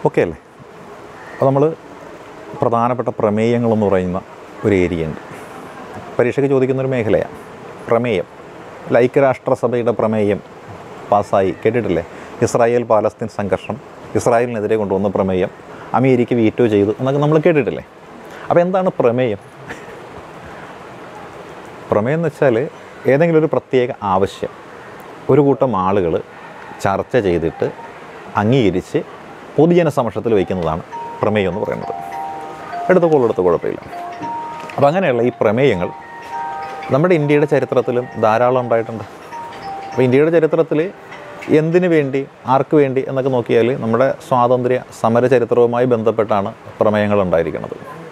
Okay അല്ലേ അപ്പോൾ നമ്മൾ പ്രധാനപ്പെട്ട പ്രമേയങ്ങളെന്ന് പറയുന്ന ഒരു ഏരിയ ഉണ്ട് പരീക്ഷയ്ക്ക് ചോദിക്കുന്ന ഒരു മേഖലയാണ് പ്രമേയം അല്ല, ഐക്യരാഷ്ട്രസഭയുടെ പ്രമേയം പാസ്സായി കേട്ടിട്ടില്ലേ ഇസ്രായേൽ പാലസ്തീൻ സംഘർഷം ഇസ്രായേലിനെതിരെ കൊണ്ടുവന്ന പ്രമേയം അമേരിക്ക വീറ്റോ ചെയ്തു എന്നൊക്കെ നമ്മൾ കേട്ടിട്ടില്ലേ അപ്പോൾ എന്താണ് പ്രമേയം പ്രമേയം എന്ന് വെച്ചാൽ ഏതെങ്കിലും ഒരു പ്രത്യേക ആവശ്യം ഒരു കൂട്ടം ആളുകൾ ചർച്ച ചെയ്തിട്ട് അംഗീകരിച്ച് പൊതുജന സമക്ഷത്തിൽ വയ്ക്കുന്നതാണ് പ്രമേയം എന്ന് പറയുന്നത് എടുത്തുകൊള്ളു എടുത്ത് കുഴപ്പമില്ല അപ്പോൾ അങ്ങനെയുള്ള ഈ പ്രമേയങ്ങൾ നമ്മുടെ ഇന്ത്യയുടെ ചരിത്രത്തിലും ധാരാളം ഉണ്ടായിട്ടുണ്ട് അപ്പോൾ ഇന്ത്യയുടെ ചരിത്രത്തിൽ എന്തിനു വേണ്ടി ആർക്ക് വേണ്ടി എന്നൊക്കെ നോക്കിയാൽ നമ്മുടെ സ്വാതന്ത്ര്യ സമര ചരിത്രവുമായി ബന്ധപ്പെട്ടാണ് പ്രമേയങ്ങൾ ഉണ്ടായിരിക്കുന്നത്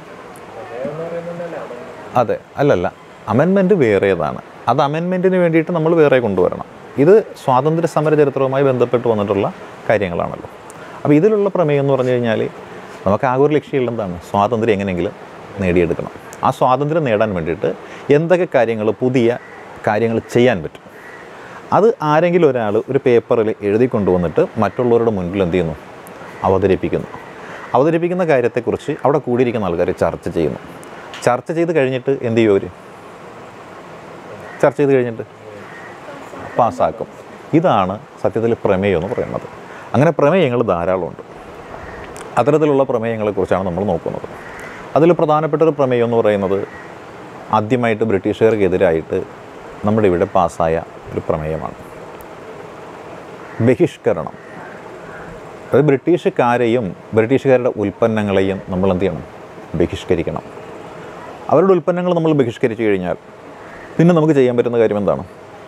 അതെ അല്ലല്ല അമെൻമെൻറ്റ് വേറേതാണ് അത് അമെൻമെൻറ്റിന് വേണ്ടിയിട്ട് നമ്മൾ വേറെ കൊണ്ടുവരണം ഇത് സ്വാതന്ത്ര്യ സമര ചരിത്രവുമായി ബന്ധപ്പെട്ട് വന്നിട്ടുള്ള കാര്യങ്ങളാണല്ലോ അപ്പോൾ ഇതിലുള്ള പ്രമേയം എന്ന് പറഞ്ഞു കഴിഞ്ഞാൽ നമുക്ക് ആകെ ഒരു ലക്ഷ്യമുള്ള എന്താണ് സ്വാതന്ത്ര്യം എങ്ങനെയെങ്കിലും നേടിയെടുക്കണം ആ സ്വാതന്ത്ര്യം നേടാൻ വേണ്ടിയിട്ട് എന്തൊക്കെ കാര്യങ്ങൾ പുതിയ കാര്യങ്ങൾ ചെയ്യാൻ പറ്റും അത് ആരെങ്കിലും ഒരാൾ ഒരു പേപ്പറിൽ എഴുതി കൊണ്ടുവന്നിട്ട് മറ്റുള്ളവരുടെ മുൻപിൽ എന്ത് ചെയ്യുന്നു അവതരിപ്പിക്കുന്നു അവതരിപ്പിക്കുന്ന കാര്യത്തെക്കുറിച്ച് അവിടെ കൂടിയിരിക്കുന്ന ആൾക്കാർ ചർച്ച ചെയ്യുന്നു ചർച്ച ചെയ്ത് കഴിഞ്ഞിട്ട് എന്ത് ചെയ്യും അവർ ചർച്ച ചെയ്ത് കഴിഞ്ഞിട്ട് പാസ്സാക്കും ഇതാണ് സത്യത്തിൽ പ്രമേയം എന്ന് പറയുന്നത് അങ്ങനെ പ്രമേയങ്ങൾ ധാരാളമുണ്ട് അത്തരത്തിലുള്ള പ്രമേയങ്ങളെക്കുറിച്ചാണ് നമ്മൾ നോക്കുന്നത് അതിൽ പ്രധാനപ്പെട്ട ഒരു പ്രമേയം എന്ന് പറയുന്നത് ആദ്യമായിട്ട് ബ്രിട്ടീഷുകാർക്കെതിരായിട്ട് നമ്മുടെ ഇവിടെ പാസ്സായ ഒരു പ്രമേയമാണ് ബഹിഷ്കരണം അത് ബ്രിട്ടീഷുകാരെയും ബ്രിട്ടീഷുകാരുടെ ഉൽപ്പന്നങ്ങളെയും നമ്മൾ എന്ത് ചെയ്യണം ബഹിഷ്കരിക്കണം അവരുടെ ഉൽപ്പന്നങ്ങൾ നമ്മൾ ബഹിഷ്കരിച്ചു കഴിഞ്ഞാൽ പിന്നെ നമുക്ക് ചെയ്യാൻ പറ്റുന്ന കാര്യം എന്താണ്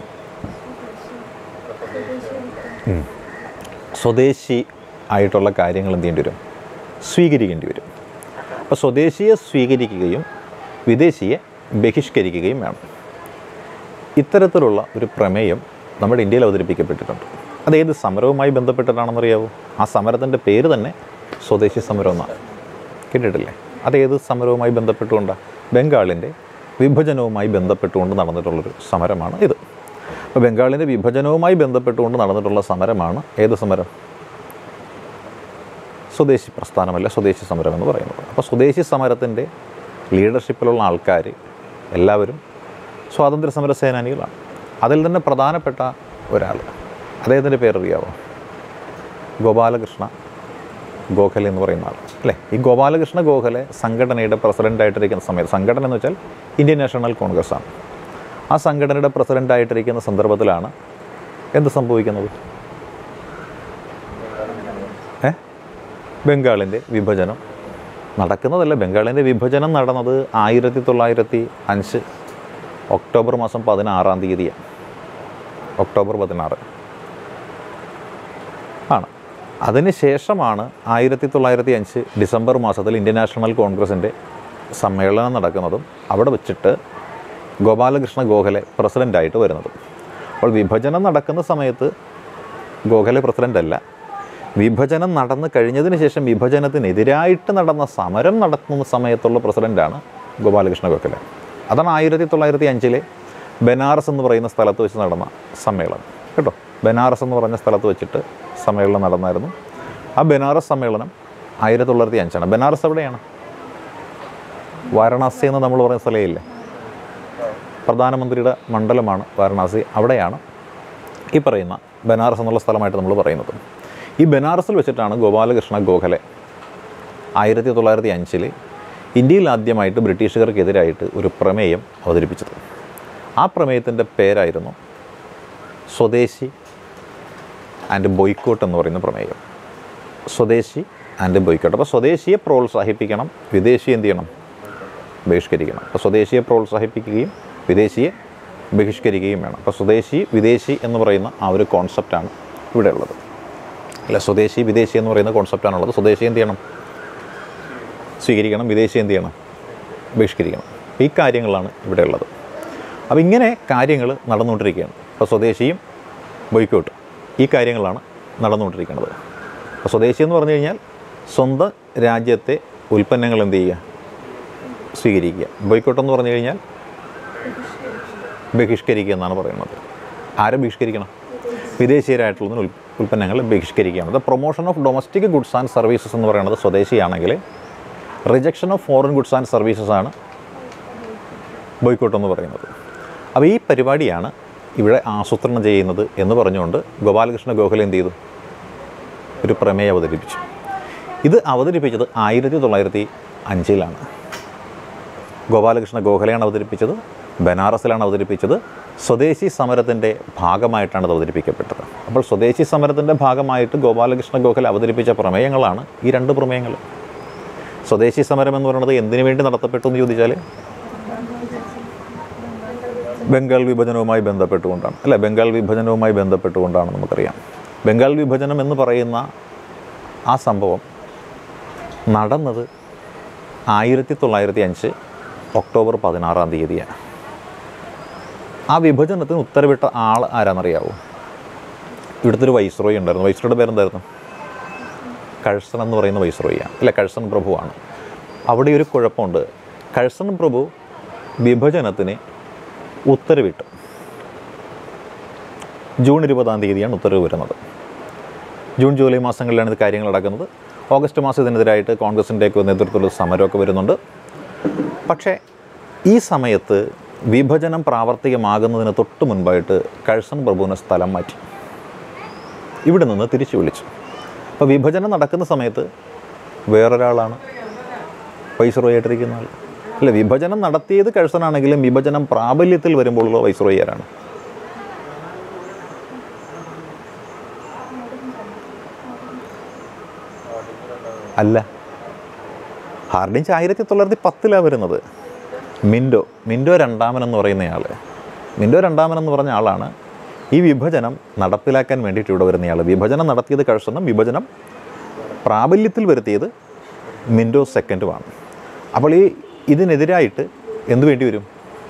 ഉം. സ്വദേശി ആയിട്ടുള്ള കാര്യങ്ങൾ എന്ത് ചെയ്യേണ്ടി വരും സ്വീകരിക്കേണ്ടി വരും അപ്പോൾ സ്വദേശിയെ സ്വീകരിക്കുകയും വിദേശിയെ ബഹിഷ്കരിക്കുകയും വേണം ഇത്തരത്തിലുള്ള ഒരു പ്രമേയം നമ്മുടെ ഇന്ത്യയിൽ അവതരിപ്പിക്കപ്പെട്ടിട്ടുണ്ട് അത് ഏത് സമരവുമായി ബന്ധപ്പെട്ടിട്ടാണെന്നറിയാവോ ആ സമരത്തിൻ്റെ പേര് തന്നെ സ്വദേശി സമരം എന്നാണ് കേട്ടിട്ടില്ലേ അത് ഏത് സമരവുമായി ബന്ധപ്പെട്ടുകൊണ്ടാണ് ബംഗാളിൻ്റെ വിഭജനവുമായി ബന്ധപ്പെട്ടുകൊണ്ട് നടന്നിട്ടുള്ളൊരു സമരമാണ് ഇത് അപ്പോൾ ബംഗാളിൻ്റെ വിഭജനവുമായി ബന്ധപ്പെട്ടുകൊണ്ട് നടന്നിട്ടുള്ള സമരമാണ് ഏത് സമരം സ്വദേശി പ്രസ്ഥാനമല്ല സ്വദേശി സമരം എന്ന് പറയുന്നത് അപ്പോൾ സ്വദേശി സമരത്തിൻ്റെ ലീഡർഷിപ്പിലുള്ള ആൾക്കാർ എല്ലാവരും സ്വാതന്ത്ര്യ സമര സേനാനികളാണ് അതിൽ തന്നെ പ്രധാനപ്പെട്ട ഒരാൾ അദ്ദേഹത്തിൻ്റെ പേരറിയാവോ ഗോപാലകൃഷ്ണ ഗോഖലെ എന്ന് പറയുന്ന ആൾ അല്ലേ ഈ ഗോപാലകൃഷ്ണ ഗോഖലെ സംഘടനയുടെ പ്രസിഡൻ്റായിട്ടിരിക്കുന്ന സമയത്ത് സംഘടന എന്ന് വെച്ചാൽ ഇന്ത്യൻ നാഷണൽ കോൺഗ്രസ് ആണ് ആ സംഘടനയുടെ പ്രസിഡൻ്റായിട്ടിരിക്കുന്ന സന്ദർഭത്തിലാണ് എന്ത് സംഭവിക്കുന്നത് ഏ ബംഗാളിൻ്റെ വിഭജനം നടക്കുന്നതല്ല ബംഗാളിൻ്റെ വിഭജനം നടന്നത് ആയിരത്തി തൊള്ളായിരത്തി അഞ്ച് ഒക്ടോബർ മാസം പതിനാറാം തീയതിയാണ് ഒക്ടോബർ പതിനാറ് ആണ് അതിന് ശേഷമാണ് ആയിരത്തി തൊള്ളായിരത്തി അഞ്ച് ഡിസംബർ മാസത്തിൽ ഇന്ത്യൻ നാഷണൽ കോൺഗ്രസിൻ്റെ സമ്മേളനം നടക്കുന്നതും അവിടെ വെച്ചിട്ട് ഗോപാലകൃഷ്ണ ഗോഖലെ പ്രസിഡൻ്റായിട്ട് വരുന്നത് അപ്പോൾ വിഭജനം നടക്കുന്ന സമയത്ത് ഗോഖലെ പ്രസിഡൻ്റ് അല്ല വിഭജനം നടന്നു കഴിഞ്ഞതിന് ശേഷം വിഭജനത്തിനെതിരായിട്ട് നടന്ന സമരം നടത്തുന്ന സമയത്തുള്ള പ്രസിഡൻ്റാണ് ഗോപാലകൃഷ്ണ ഗോഖലെ അതാണ് ആയിരത്തി തൊള്ളായിരത്തി അഞ്ചിലെ ബനാറസ് എന്ന് പറയുന്ന സ്ഥലത്ത് വെച്ച് നടന്ന സമ്മേളനം കേട്ടോ ബനാറസ് എന്ന് പറഞ്ഞ സ്ഥലത്ത് വെച്ചിട്ട് സമ്മേളനം നടന്നായിരുന്നു ആ ബനാറസ് സമ്മേളനം ആയിരത്തി തൊള്ളായിരത്തി അഞ്ചാണ് ബനാറസ് എവിടെയാണ് വാരണാസി എന്ന് നമ്മൾ പറയുന്ന സ്ഥലമില്ലേ പ്രധാനമന്ത്രിയുടെ മണ്ഡലമാണ് വാരണാസി അവിടെയാണ് ഈ പറയുന്ന ബനാറസ് എന്നുള്ള സ്ഥലമായിട്ട് നമ്മൾ പറയുന്നത് ഈ ബനാറസിൽ വെച്ചിട്ടാണ് ഗോപാലകൃഷ്ണ ഗോഖലെ ആയിരത്തി തൊള്ളായിരത്തി അഞ്ചിൽ ഇന്ത്യയിൽ ആദ്യമായിട്ട് ബ്രിട്ടീഷുകാർക്കെതിരായിട്ട് ഒരു പ്രമേയം അവതരിപ്പിച്ചത് ആ പ്രമേയത്തിൻ്റെ പേരായിരുന്നു സ്വദേശി ആൻഡ് ബോയ്ക്കോട്ട് എന്ന് പറയുന്ന പ്രമേയം സ്വദേശി ആൻഡ് ബോയ്ക്കോട്ട് അപ്പോൾ സ്വദേശിയെ പ്രോത്സാഹിപ്പിക്കണം വിദേശി എന്ത് ചെയ്യണം ബഹിഷ്കരിക്കണം അപ്പോൾ സ്വദേശിയെ പ്രോത്സാഹിപ്പിക്കുകയും വിദേശിയെ ബഹിഷ്കരിക്കുകയും വേണം അപ്പോൾ സ്വദേശി വിദേശി എന്ന് പറയുന്ന ആ ഒരു കോൺസെപ്റ്റാണ് ഇവിടെ ഉള്ളത് അല്ല സ്വദേശി വിദേശി എന്ന് പറയുന്ന കോൺസെപ്റ്റാണുള്ളത് സ്വദേശി എന്ത് ചെയ്യണം സ്വീകരിക്കണം വിദേശി എന്ത് ചെയ്യണം ബഹിഷ്കരിക്കണം ഈ കാര്യങ്ങളാണ് ഇവിടെ ഉള്ളത് അപ്പോൾ ഇങ്ങനെ കാര്യങ്ങൾ നടന്നുകൊണ്ടിരിക്കുകയാണ് അപ്പോൾ സ്വദേശിയും ബോയ്ക്കോട്ട് ഈ കാര്യങ്ങളാണ് നടന്നുകൊണ്ടിരിക്കുന്നത് അപ്പോൾ സ്വദേശി എന്ന് പറഞ്ഞു കഴിഞ്ഞാൽ സ്വന്തം രാജ്യത്തെ ഉൽപ്പന്നങ്ങൾ എന്ത് ചെയ്യുക സ്വീകരിക്കുക ബോയ്ക്കോട്ട് എന്ന് പറഞ്ഞു കഴിഞ്ഞാൽ ബഹിഷ്കരിക്കുക എന്നാണ് പറയുന്നത് ആരെ ബഹിഷ്കരിക്കണം വിദേശീയരായിട്ടുള്ളതിന് ഉൽ ഉൽപ്പന്നങ്ങൾ ബഹിഷ്കരിക്കുകയാണ് the promotion of domestic goods and services എന്ന് പറയുന്നത് സ്വദേശിയാണെങ്കിൽ rejection of foreign goods and services ആണ് ബോയ്ക്കോട്ട് എന്ന് പറയുന്നത് അപ്പോൾ ഈ പരിപാടിയാണ് ഇവിടെ ആസൂത്രണം ചെയ്യുന്നത് എന്ന് പറഞ്ഞുകൊണ്ട് ഗോപാലകൃഷ്ണ ഗോഖലെ എന്ത് ചെയ്തു ഒരു പ്രമേയം അവതരിപ്പിച്ചു ഇത് അവതരിപ്പിച്ചത് ആയിരത്തി തൊള്ളായിരത്തി അഞ്ചിലാണ് ഗോപാലകൃഷ്ണ ഗോഖലെയാണ് അവതരിപ്പിച്ചത് ബനാറസിലാണ് അവതരിപ്പിച്ചത് സ്വദേശി സമരത്തിൻ്റെ ഭാഗമായിട്ടാണ് അത് അവതരിപ്പിക്കപ്പെട്ടത് അപ്പോൾ സ്വദേശി സമരത്തിൻ്റെ ഭാഗമായിട്ട് ഗോപാലകൃഷ്ണ ഗോഖലെ അവതരിപ്പിച്ച പ്രമേയങ്ങളാണ് ഈ രണ്ട് പ്രമേയങ്ങൾ സ്വദേശി സമരം എന്ന് പറയുന്നത് എന്തിനു വേണ്ടി നടത്തപ്പെട്ടു എന്ന് ചോദിച്ചാൽ ബംഗാൾ വിഭജനവുമായി ബന്ധപ്പെട്ടുകൊണ്ടാണ് അല്ല ബംഗാൾ വിഭജനവുമായി ബന്ധപ്പെട്ടുകൊണ്ടാണ് നമുക്കറിയാം ബംഗാൾ വിഭജനം എന്ന് പറയുന്ന ആ സംഭവം നടന്നത് ആയിരത്തി തൊള്ളായിരത്തി അഞ്ച് ഒക്ടോബർ പതിനാറാം തീയതിയാണ് ആ വിഭജനത്തിന് ഉത്തരവിട്ട ആൾ ആരാണെന്നറിയാവോ ഇവിടുത്തെ ഒരു വൈസ്രോയി ഉണ്ടായിരുന്നു വൈസ്രോയുടെ പേരെന്തായിരുന്നു കഴ്സൺ എന്ന് പറയുന്ന വൈസ്രോയിയാണ് അല്ല കഴ്സൺ പ്രഭുവാണ് അവിടെ ഒരു കുഴപ്പമുണ്ട് കഴ്സൺ പ്രഭു വിഭജനത്തിന് ഉത്തരവിട്ടു ജൂൺ ഇരുപതാം തീയതിയാണ് ഉത്തരവ് വരുന്നത് ജൂൺ ജൂലൈ മാസങ്ങളിലാണ് ഇത് കാര്യങ്ങൾ നടക്കുന്നത് ഓഗസ്റ്റ് മാസം ഇതിനെതിരായിട്ട് കോൺഗ്രസിൻ്റെയൊക്കെ നേതൃത്വത്തിലുള്ള സമരമൊക്കെ വരുന്നുണ്ട് പക്ഷേ ഈ സമയത്ത് വിഭജനം പ്രാവർത്തികമാകുന്നതിന് തൊട്ട് മുൻപായിട്ട് കഴ്സൺ പ്രഭുവിനെ സ്ഥലം മാറ്റി ഇവിടെ നിന്ന് തിരിച്ചു വിളിച്ചു അപ്പോൾ വിഭജനം നടക്കുന്ന സമയത്ത് വേറൊരാളാണ് വൈസ്രോയി ആയിട്ടിരിക്കുന്ന ആൾ അല്ല വിഭജനം നടത്തിയത് കഴ്സനാണെങ്കിലും വിഭജനം പ്രാബല്യത്തിൽ വരുമ്പോഴുള്ള വൈസ്രോയി ആരാണ് അല്ല ഹാർഡിഞ്ച് ആയിരത്തി തൊള്ളായിരത്തി പത്തിലാണ് വരുന്നത് മിൻഡോ മിൻഡോ രണ്ടാമൻ എന്ന് പറയുന്നയാൾ മിൻഡോ രണ്ടാമൻ എന്ന് പറഞ്ഞ ആളാണ് ഈ വിഭജനം നടപ്പിലാക്കാൻ വേണ്ടിയിട്ട് ഇവിടെ വരുന്നയാൾ വിഭജനം നടത്തിയത് കഴ്സണും വിഭജനം പ്രാബല്യത്തിൽ വരുത്തിയത് മിൻഡോ സെക്കൻഡുമാണ് അപ്പോൾ ഈ ഇതിനെതിരായിട്ട് എന്ത് വേണ്ടി വരും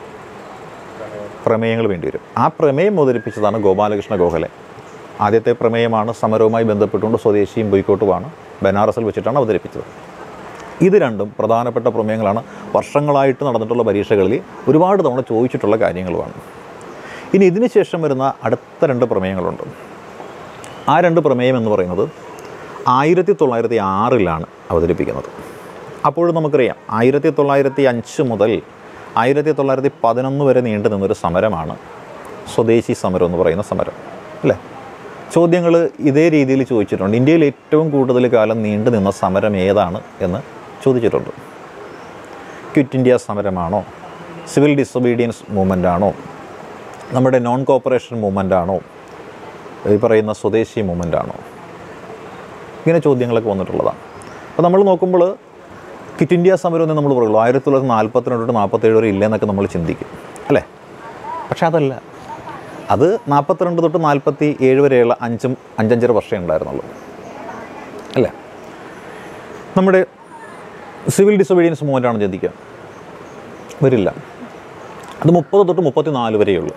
പ്രമേയങ്ങൾ വേണ്ടി വരും ആ പ്രമേയം അവതരിപ്പിച്ചതാണ് ഗോപാലകൃഷ്ണ ഗോഖലെ ആദ്യത്തെ പ്രമേയമാണ് സമരവുമായി ബന്ധപ്പെട്ടുകൊണ്ട് സ്വദേശിയും ബോയ്ക്കോട്ടുമാണ് ബനാറസിൽ വെച്ചിട്ടാണ് അവതരിപ്പിച്ചത് ഇത് രണ്ടും പ്രധാനപ്പെട്ട പ്രമേയങ്ങളാണ് വർഷങ്ങളായിട്ട് നടന്നിട്ടുള്ള പരീക്ഷകളിൽ ഒരുപാട് തവണ ചോദിച്ചിട്ടുള്ള കാര്യങ്ങളുമാണ് ഇനി ഇതിന് ശേഷം വരുന്ന അടുത്ത രണ്ട് പ്രമേയങ്ങളുണ്ട് ആ രണ്ട് പ്രമേയം എന്ന് പറയുന്നത് ആയിരത്തി തൊള്ളായിരത്തി ആറിലാണ് അവതരിപ്പിക്കുന്നത് അപ്പോഴും നമുക്കറിയാം ആയിരത്തി തൊള്ളായിരത്തി അഞ്ച് മുതൽ ആയിരത്തി തൊള്ളായിരത്തി പതിനൊന്ന് വരെ നീണ്ടു നിന്നൊരു സമരമാണ് സ്വദേശി സമരം എന്ന് പറയുന്ന സമരം അല്ലേ ചോദ്യങ്ങൾ ഇതേ രീതിയിൽ ചോദിച്ചിട്ടുണ്ട് ഇന്ത്യയിൽ ഏറ്റവും കൂടുതൽ കാലം നീണ്ടു നിന്ന സമരം ഏതാണ് എന്ന് ചോദിച്ചിട്ടുണ്ട് ക്വിറ്റ് ഇന്ത്യ സമരമാണോ സിവിൽ ഡിസൊബീഡിയൻസ് മൂവ്മെൻ്റ് ആണോ നമ്മുടെ നോൺ കോപ്പറേഷൻ മൂവ്മെൻ്റ് ആണോ ഈ പറയുന്ന സ്വദേശി മൂവ്മെൻ്റ് ആണോ ഇങ്ങനെ ചോദ്യങ്ങളൊക്കെ വന്നിട്ടുള്ളതാണ് അപ്പോൾ നമ്മൾ നോക്കുമ്പോൾ ക്വിറ്റ് ഇന്ത്യ സമരം എന്ന് നമ്മൾ പറയുള്ളൂ ആയിരത്തി തൊള്ളായിരത്തി നാൽപ്പത്തിരണ്ട് തൊട്ട് നാൽപ്പത്തേഴ് വരെ ഇല്ലെന്നൊക്കെ നമ്മൾ ചിന്തിക്കും അല്ലേ പക്ഷേ അതല്ല അത് നാൽപ്പത്തിരണ്ട് തൊട്ട് നാൽപ്പത്തി ഏഴ് വരെയുള്ള അഞ്ചും അഞ്ചഞ്ചര വർഷമേ ഉണ്ടായിരുന്നുള്ളൂ അല്ലേ നമ്മുടെ സിവിൽ ഡിസൊബീഡിയൻസ് മൂവ്മെൻ്റ് ആണ് ചിന്തിക്കുക വരില്ല അത് മുപ്പത് തൊട്ട് മുപ്പത്തി നാല് വരെയുള്ളൂ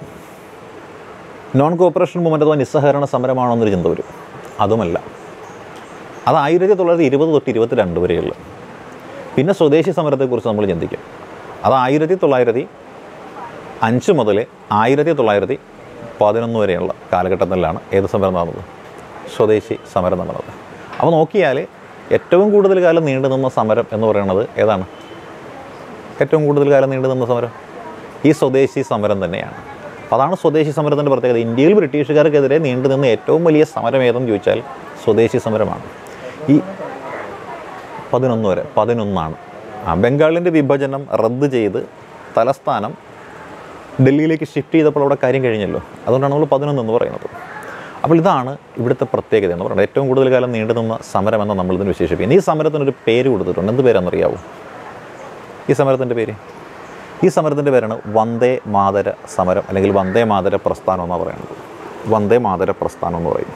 നോൺ കോപ്പറേഷൻ മൂവ്മെൻ്റ് അഥവാ നിസ്സഹകരണ സമരമാണോ എന്നൊരു ചിന്ത വരും അതുമല്ല അത് ആയിരത്തി തൊള്ളായിരത്തി ഇരുപത് തൊട്ട് ഇരുപത്തി രണ്ട് വരെയുള്ളൂ പിന്നെ സ്വദേശി സമരത്തെക്കുറിച്ച് നമ്മൾ ചിന്തിക്കും അത് ആയിരത്തി തൊള്ളായിരത്തി അഞ്ച് മുതൽ ആയിരത്തി തൊള്ളായിരത്തി പതിനൊന്ന് വരെയുള്ള കാലഘട്ടത്തിലാണ് ഏത് സമരം നടന്നത് സ്വദേശി സമരം നടന്നത് അപ്പോൾ നോക്കിയാൽ ഏറ്റവും കൂടുതൽ കാലം നീണ്ടു നിന്ന സമരം എന്ന് പറയുന്നത് ഏതാണ് ഏറ്റവും കൂടുതൽ കാലം നീണ്ടു നിന്ന സമരം ഈ സ്വദേശി സമരം തന്നെയാണ് അപ്പോൾ അതാണ് സ്വദേശി സമരത്തിൻ്റെ പ്രത്യേകത ഇന്ത്യയിൽ ബ്രിട്ടീഷുകാർക്കെതിരെ നീണ്ടു നിന്ന ഏറ്റവും വലിയ സമരം ഏതെന്ന് ചോദിച്ചാൽ സ്വദേശി സമരമാണ് ഈ പതിനൊന്ന് വരെ പതിനൊന്നാണ് ആ ബംഗാളിൻ്റെ വിഭജനം റദ്ദ് ചെയ്ത് തലസ്ഥാനം ഡൽഹിയിലേക്ക് ഷിഫ്റ്റ് ചെയ്തപ്പോൾ അവിടെ കാര്യം കഴിഞ്ഞല്ലോ അതുകൊണ്ടാണ് നമ്മൾ പതിനൊന്ന് എന്ന് പറയുന്നത് അപ്പോൾ ഇതാണ് ഇവിടുത്തെ പ്രത്യേകത എന്ന് പറയുന്നത് ഏറ്റവും കൂടുതൽ കാലം നീണ്ടു നിന്ന സമരമെന്ന് നമ്മളിതിന് വിശേഷിപ്പിക്കുന്നത് ഈ സമരത്തിനൊരു പേര് കൊടുത്തിട്ടുണ്ട് എന്ത് പേരാണെന്നറിയാവോ ഈ സമരത്തിൻ്റെ പേര് ഈ സമരത്തിൻ്റെ പേരാണ് വന്ദേ മാതര സമരം അല്ലെങ്കിൽ വന്ദേ മാതര പ്രസ്ഥാനം എന്നാണ് പറയുന്നത് വന്ദേ മാതര പ്രസ്ഥാനം എന്ന് പറയും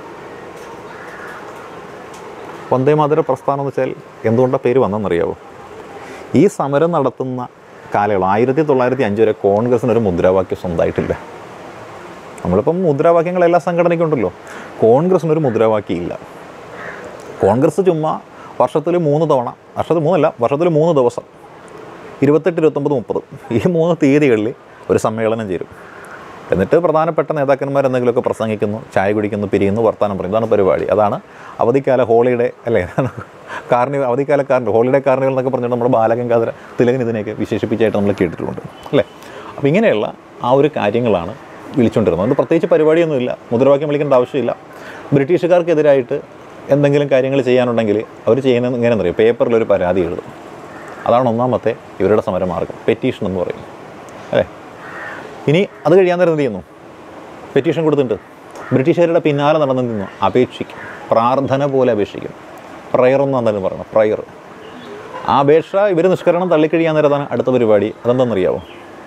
വന്ദേ മാതര പ്രസ്ഥാനം എന്ന് വെച്ചാൽ എന്തുകൊണ്ടാണ് പേര് വന്നെന്നറിയാവോ ഈ സമരം നടത്തുന്ന കാലയളവ് ആയിരത്തി തൊള്ളായിരത്തി അഞ്ച് വരെ കോൺഗ്രസിന് ഒരു മുദ്രാവാക്യം സ്വന്തമായിട്ടില്ല നമ്മളിപ്പം മുദ്രാവാക്യങ്ങൾ എല്ലാ സംഘടനയ്ക്കും ഉണ്ടല്ലോ കോൺഗ്രസിന് ഒരു മുദ്രാവാക്യം ഇല്ല കോൺഗ്രസ് ചുമ്മാ വർഷത്തിൽ മൂന്ന് തവണ വർഷത്തിൽ മൂന്നല്ല വർഷത്തിൽ മൂന്ന് ദിവസം ഇരുപത്തെട്ട് ഇരുപത്തൊമ്പത് മുപ്പത് ഈ മൂന്ന് തീയതികളിൽ ഒരു സമ്മേളനം ചേരും എന്നിട്ട് പ്രധാനപ്പെട്ട നേതാക്കന്മാർ എന്തെങ്കിലുമൊക്കെ പ്രസംഗിക്കുന്നു ചായ കുടിക്കുന്നു പിരിയുന്നു വർത്തമാനം പറയും ഇതാണ് പരിപാടി അതാണ് അവധിക്കാല ഹോളിഡേ അല്ലേ കാർണിവൽ അവധിക്കാല കാർണിവൽ ഹോളിഡേ കാർണിവൽ എന്നൊക്കെ പറഞ്ഞിട്ട് നമ്മുടെ ബാലഗംഗാധര തിലകൻ ഇതിനെയൊക്കെ വിശേഷിപ്പിച്ചായിട്ട് നമ്മൾ കേട്ടിട്ടുണ്ട് അല്ലേ അപ്പോൾ ഇങ്ങനെയുള്ള ആ ഒരു കാര്യങ്ങളാണ് വിളിച്ചുകൊണ്ടിരുന്നത് അതുകൊണ്ട് പ്രത്യേകിച്ച് പരിപാടിയൊന്നുമില്ല മുദ്രാവാക്യം വിളിക്കേണ്ട ആവശ്യമില്ല ബ്രിട്ടീഷുകാർക്കെതിരായിട്ട് എന്തെങ്കിലും കാര്യങ്ങൾ ചെയ്യാനുണ്ടെങ്കിൽ അവർ ചെയ്യുന്നത് ഇങ്ങനെ അറിയാം പേപ്പറിൽ ഒരു പരാതി എഴുതും അതാണ് ഒന്നാമത്തെ ഇവരുടെ സമരമാർഗം പെറ്റീഷൻ എന്ന് പറയും അല്ലേ ഇനി അത് കഴിയാൻ നേരം എന്ത് ചെയ്യുന്നു പെറ്റീഷൻ കൊടുത്തിട്ടുണ്ട് ബ്രിട്ടീഷുകാരുടെ പിന്നാലെ നടന്നു നിന്നു അപേക്ഷിക്കും പ്രാർത്ഥന പോലെ അപേക്ഷിക്കും പ്രയർ എന്ന് എന്തായാലും പറയണം പ്രയർ ആ അപേക്ഷ ഇവർ നിഷ്കരണം തള്ളിക്കഴിയാൻ നേരത്താണ് അടുത്ത പരിപാടി അതെന്താണെന്നറിയാവോ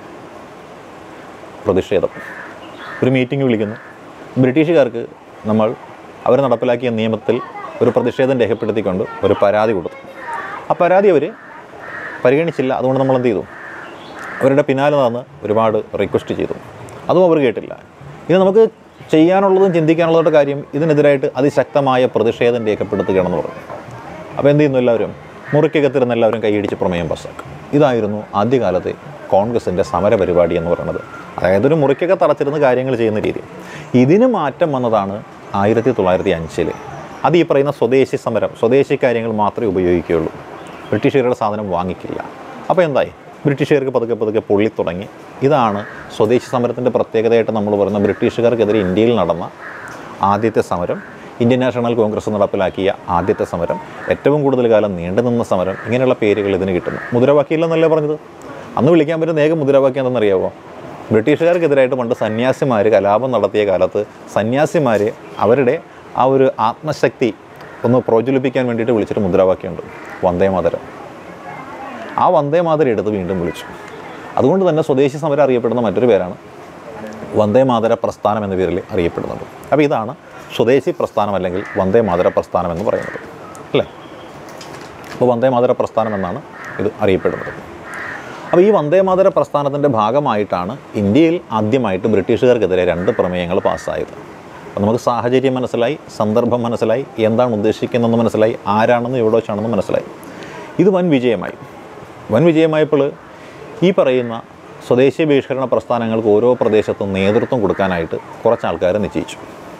പ്രതിഷേധം ഒരു മീറ്റിംഗ് വിളിക്കുന്നു ബ്രിട്ടീഷുകാർക്ക് നമ്മൾ അവർ നടപ്പിലാക്കിയ നിയമത്തിൽ ഒരു പ്രതിഷേധം രേഖപ്പെടുത്തിക്കൊണ്ട് ഒരു പരാതി കൊടുത്തു ആ പരാതി അവർ പരിഗണിച്ചില്ല അതുകൊണ്ട് നമ്മൾ എന്ത് ചെയ്തു അവരുടെ പിന്നാലെ നടന്ന് ഒരുപാട് റിക്വസ്റ്റ് ചെയ്തു അതും അവർ കേട്ടില്ല ഇനി നമുക്ക് ചെയ്യാനുള്ളതും ചിന്തിക്കാനുള്ളതും കാര്യം ഇതിനെതിരായിട്ട് അതിശക്തമായ പ്രതിഷേധം രേഖപ്പെടുത്തുകയാണെന്ന് പറഞ്ഞു അപ്പോൾ എന്ത് ചെയ്യുന്നു എല്ലാവരും മുറിക്കകത്തിരുന്ന് എല്ലാവരും കൈയടിച്ച് പ്രമേയം പാസ്സാക്കും ഇതായിരുന്നു ആദ്യകാലത്തെ കോൺഗ്രസിൻ്റെ സമര പരിപാടി എന്ന് പറയുന്നത് അതായത് ഒരു മുറിക്കകത്ത് അടച്ചിരുന്ന് കാര്യങ്ങൾ ചെയ്യുന്ന രീതി ഇതിന് മാറ്റം വന്നതാണ് ആയിരത്തി തൊള്ളായിരത്തി അഞ്ചിൽ അത് ഈ പറയുന്ന സ്വദേശി സമരം സ്വദേശി കാര്യങ്ങൾ മാത്രമേ ഉപയോഗിക്കുകയുള്ളൂ ബ്രിട്ടീഷുകാരുടെ സാധനം വാങ്ങിക്കില്ല അപ്പോൾ എന്തായി ബ്രിട്ടീഷുകാർക്ക് പതുക്കെ പതുക്കെ പൊള്ളി തുടങ്ങി ഇതാണ് സ്വദേശി സമരത്തിൻ്റെ പ്രത്യേകതയായിട്ട് നമ്മൾ പറയുന്ന ബ്രിട്ടീഷുകാർക്കെതിരെ ഇന്ത്യയിൽ നടന്ന ആദ്യത്തെ സമരം ഇന്ത്യൻ നാഷണൽ കോൺഗ്രസ് നടപ്പിലാക്കിയ ആദ്യത്തെ സമരം ഏറ്റവും കൂടുതൽ കാലം നീണ്ടുനിന്ന സമരം ഇങ്ങനെയുള്ള പേരുകൾ ഇതിന് കിട്ടുന്നു മുദ്രാവാക്യമില്ലെന്നല്ലേ പറഞ്ഞത് അന്ന് വിളിക്കാൻ പറ്റുന്ന ഏക മുദ്രാവാക്യം എന്തെന്നറിയാവോ ബ്രിട്ടീഷുകാർക്കെതിരായിട്ട് പണ്ട് സന്യാസിമാർ കലാപം നടത്തിയ കാലത്ത് സന്യാസിമാർ അവരുടെ ആ ഒരു ആത്മശക്തി ഒന്ന് പ്രോജ്വലിപ്പിക്കാൻ വേണ്ടിയിട്ട് വിളിച്ചിട്ട് മുദ്രാവാക്യമുണ്ട് വന്ദേ മാതരം ആ വന്ദേ മാതരം എടുത്ത് വീണ്ടും വിളിച്ചു അതുകൊണ്ട് തന്നെ സ്വദേശി സമരം അറിയപ്പെടുന്ന മറ്റൊരു പേരാണ് വന്ദേ മാതര പ്രസ്ഥാനം എന്ന പേരിൽ അറിയപ്പെടുന്നത് അപ്പോൾ ഇതാണ് സ്വദേശി പ്രസ്ഥാനം അല്ലെങ്കിൽ വന്ദേ മാതര പ്രസ്ഥാനം എന്ന് പറയുന്നത് അല്ലേ അപ്പോൾ വന്ദേ മാതര പ്രസ്ഥാനം എന്നാണ് ഇത് അറിയപ്പെടുന്നത് അപ്പോൾ ഈ വന്ദേ മാതര പ്രസ്ഥാനത്തിൻ്റെ ഭാഗമായിട്ടാണ് ഇന്ത്യയിൽ ആദ്യമായിട്ട് ബ്രിട്ടീഷുകാർക്കെതിരെ രണ്ട് പ്രമേയങ്ങൾ പാസ്സായത് അപ്പോൾ നമുക്ക് സാഹചര്യം മനസ്സിലായി സന്ദർഭം മനസ്സിലായി എന്താണ് ഉദ്ദേശിക്കുന്നതെന്ന് മനസ്സിലായി ആരാണെന്ന് എവിടെ വെച്ചാണെന്ന് മനസ്സിലായി ഇത് വൻ വിജയമായി വൻ വിജയമായപ്പോൾ ഈ പറയുന്ന സ്വദേശീയ ബഹിഷ്കരണ പ്രസ്ഥാനങ്ങൾക്ക് ഓരോ പ്രദേശത്തും നേതൃത്വം കൊടുക്കാനായിട്ട് കുറച്ച് ആൾക്കാരെ നിശ്ചയിച്ചു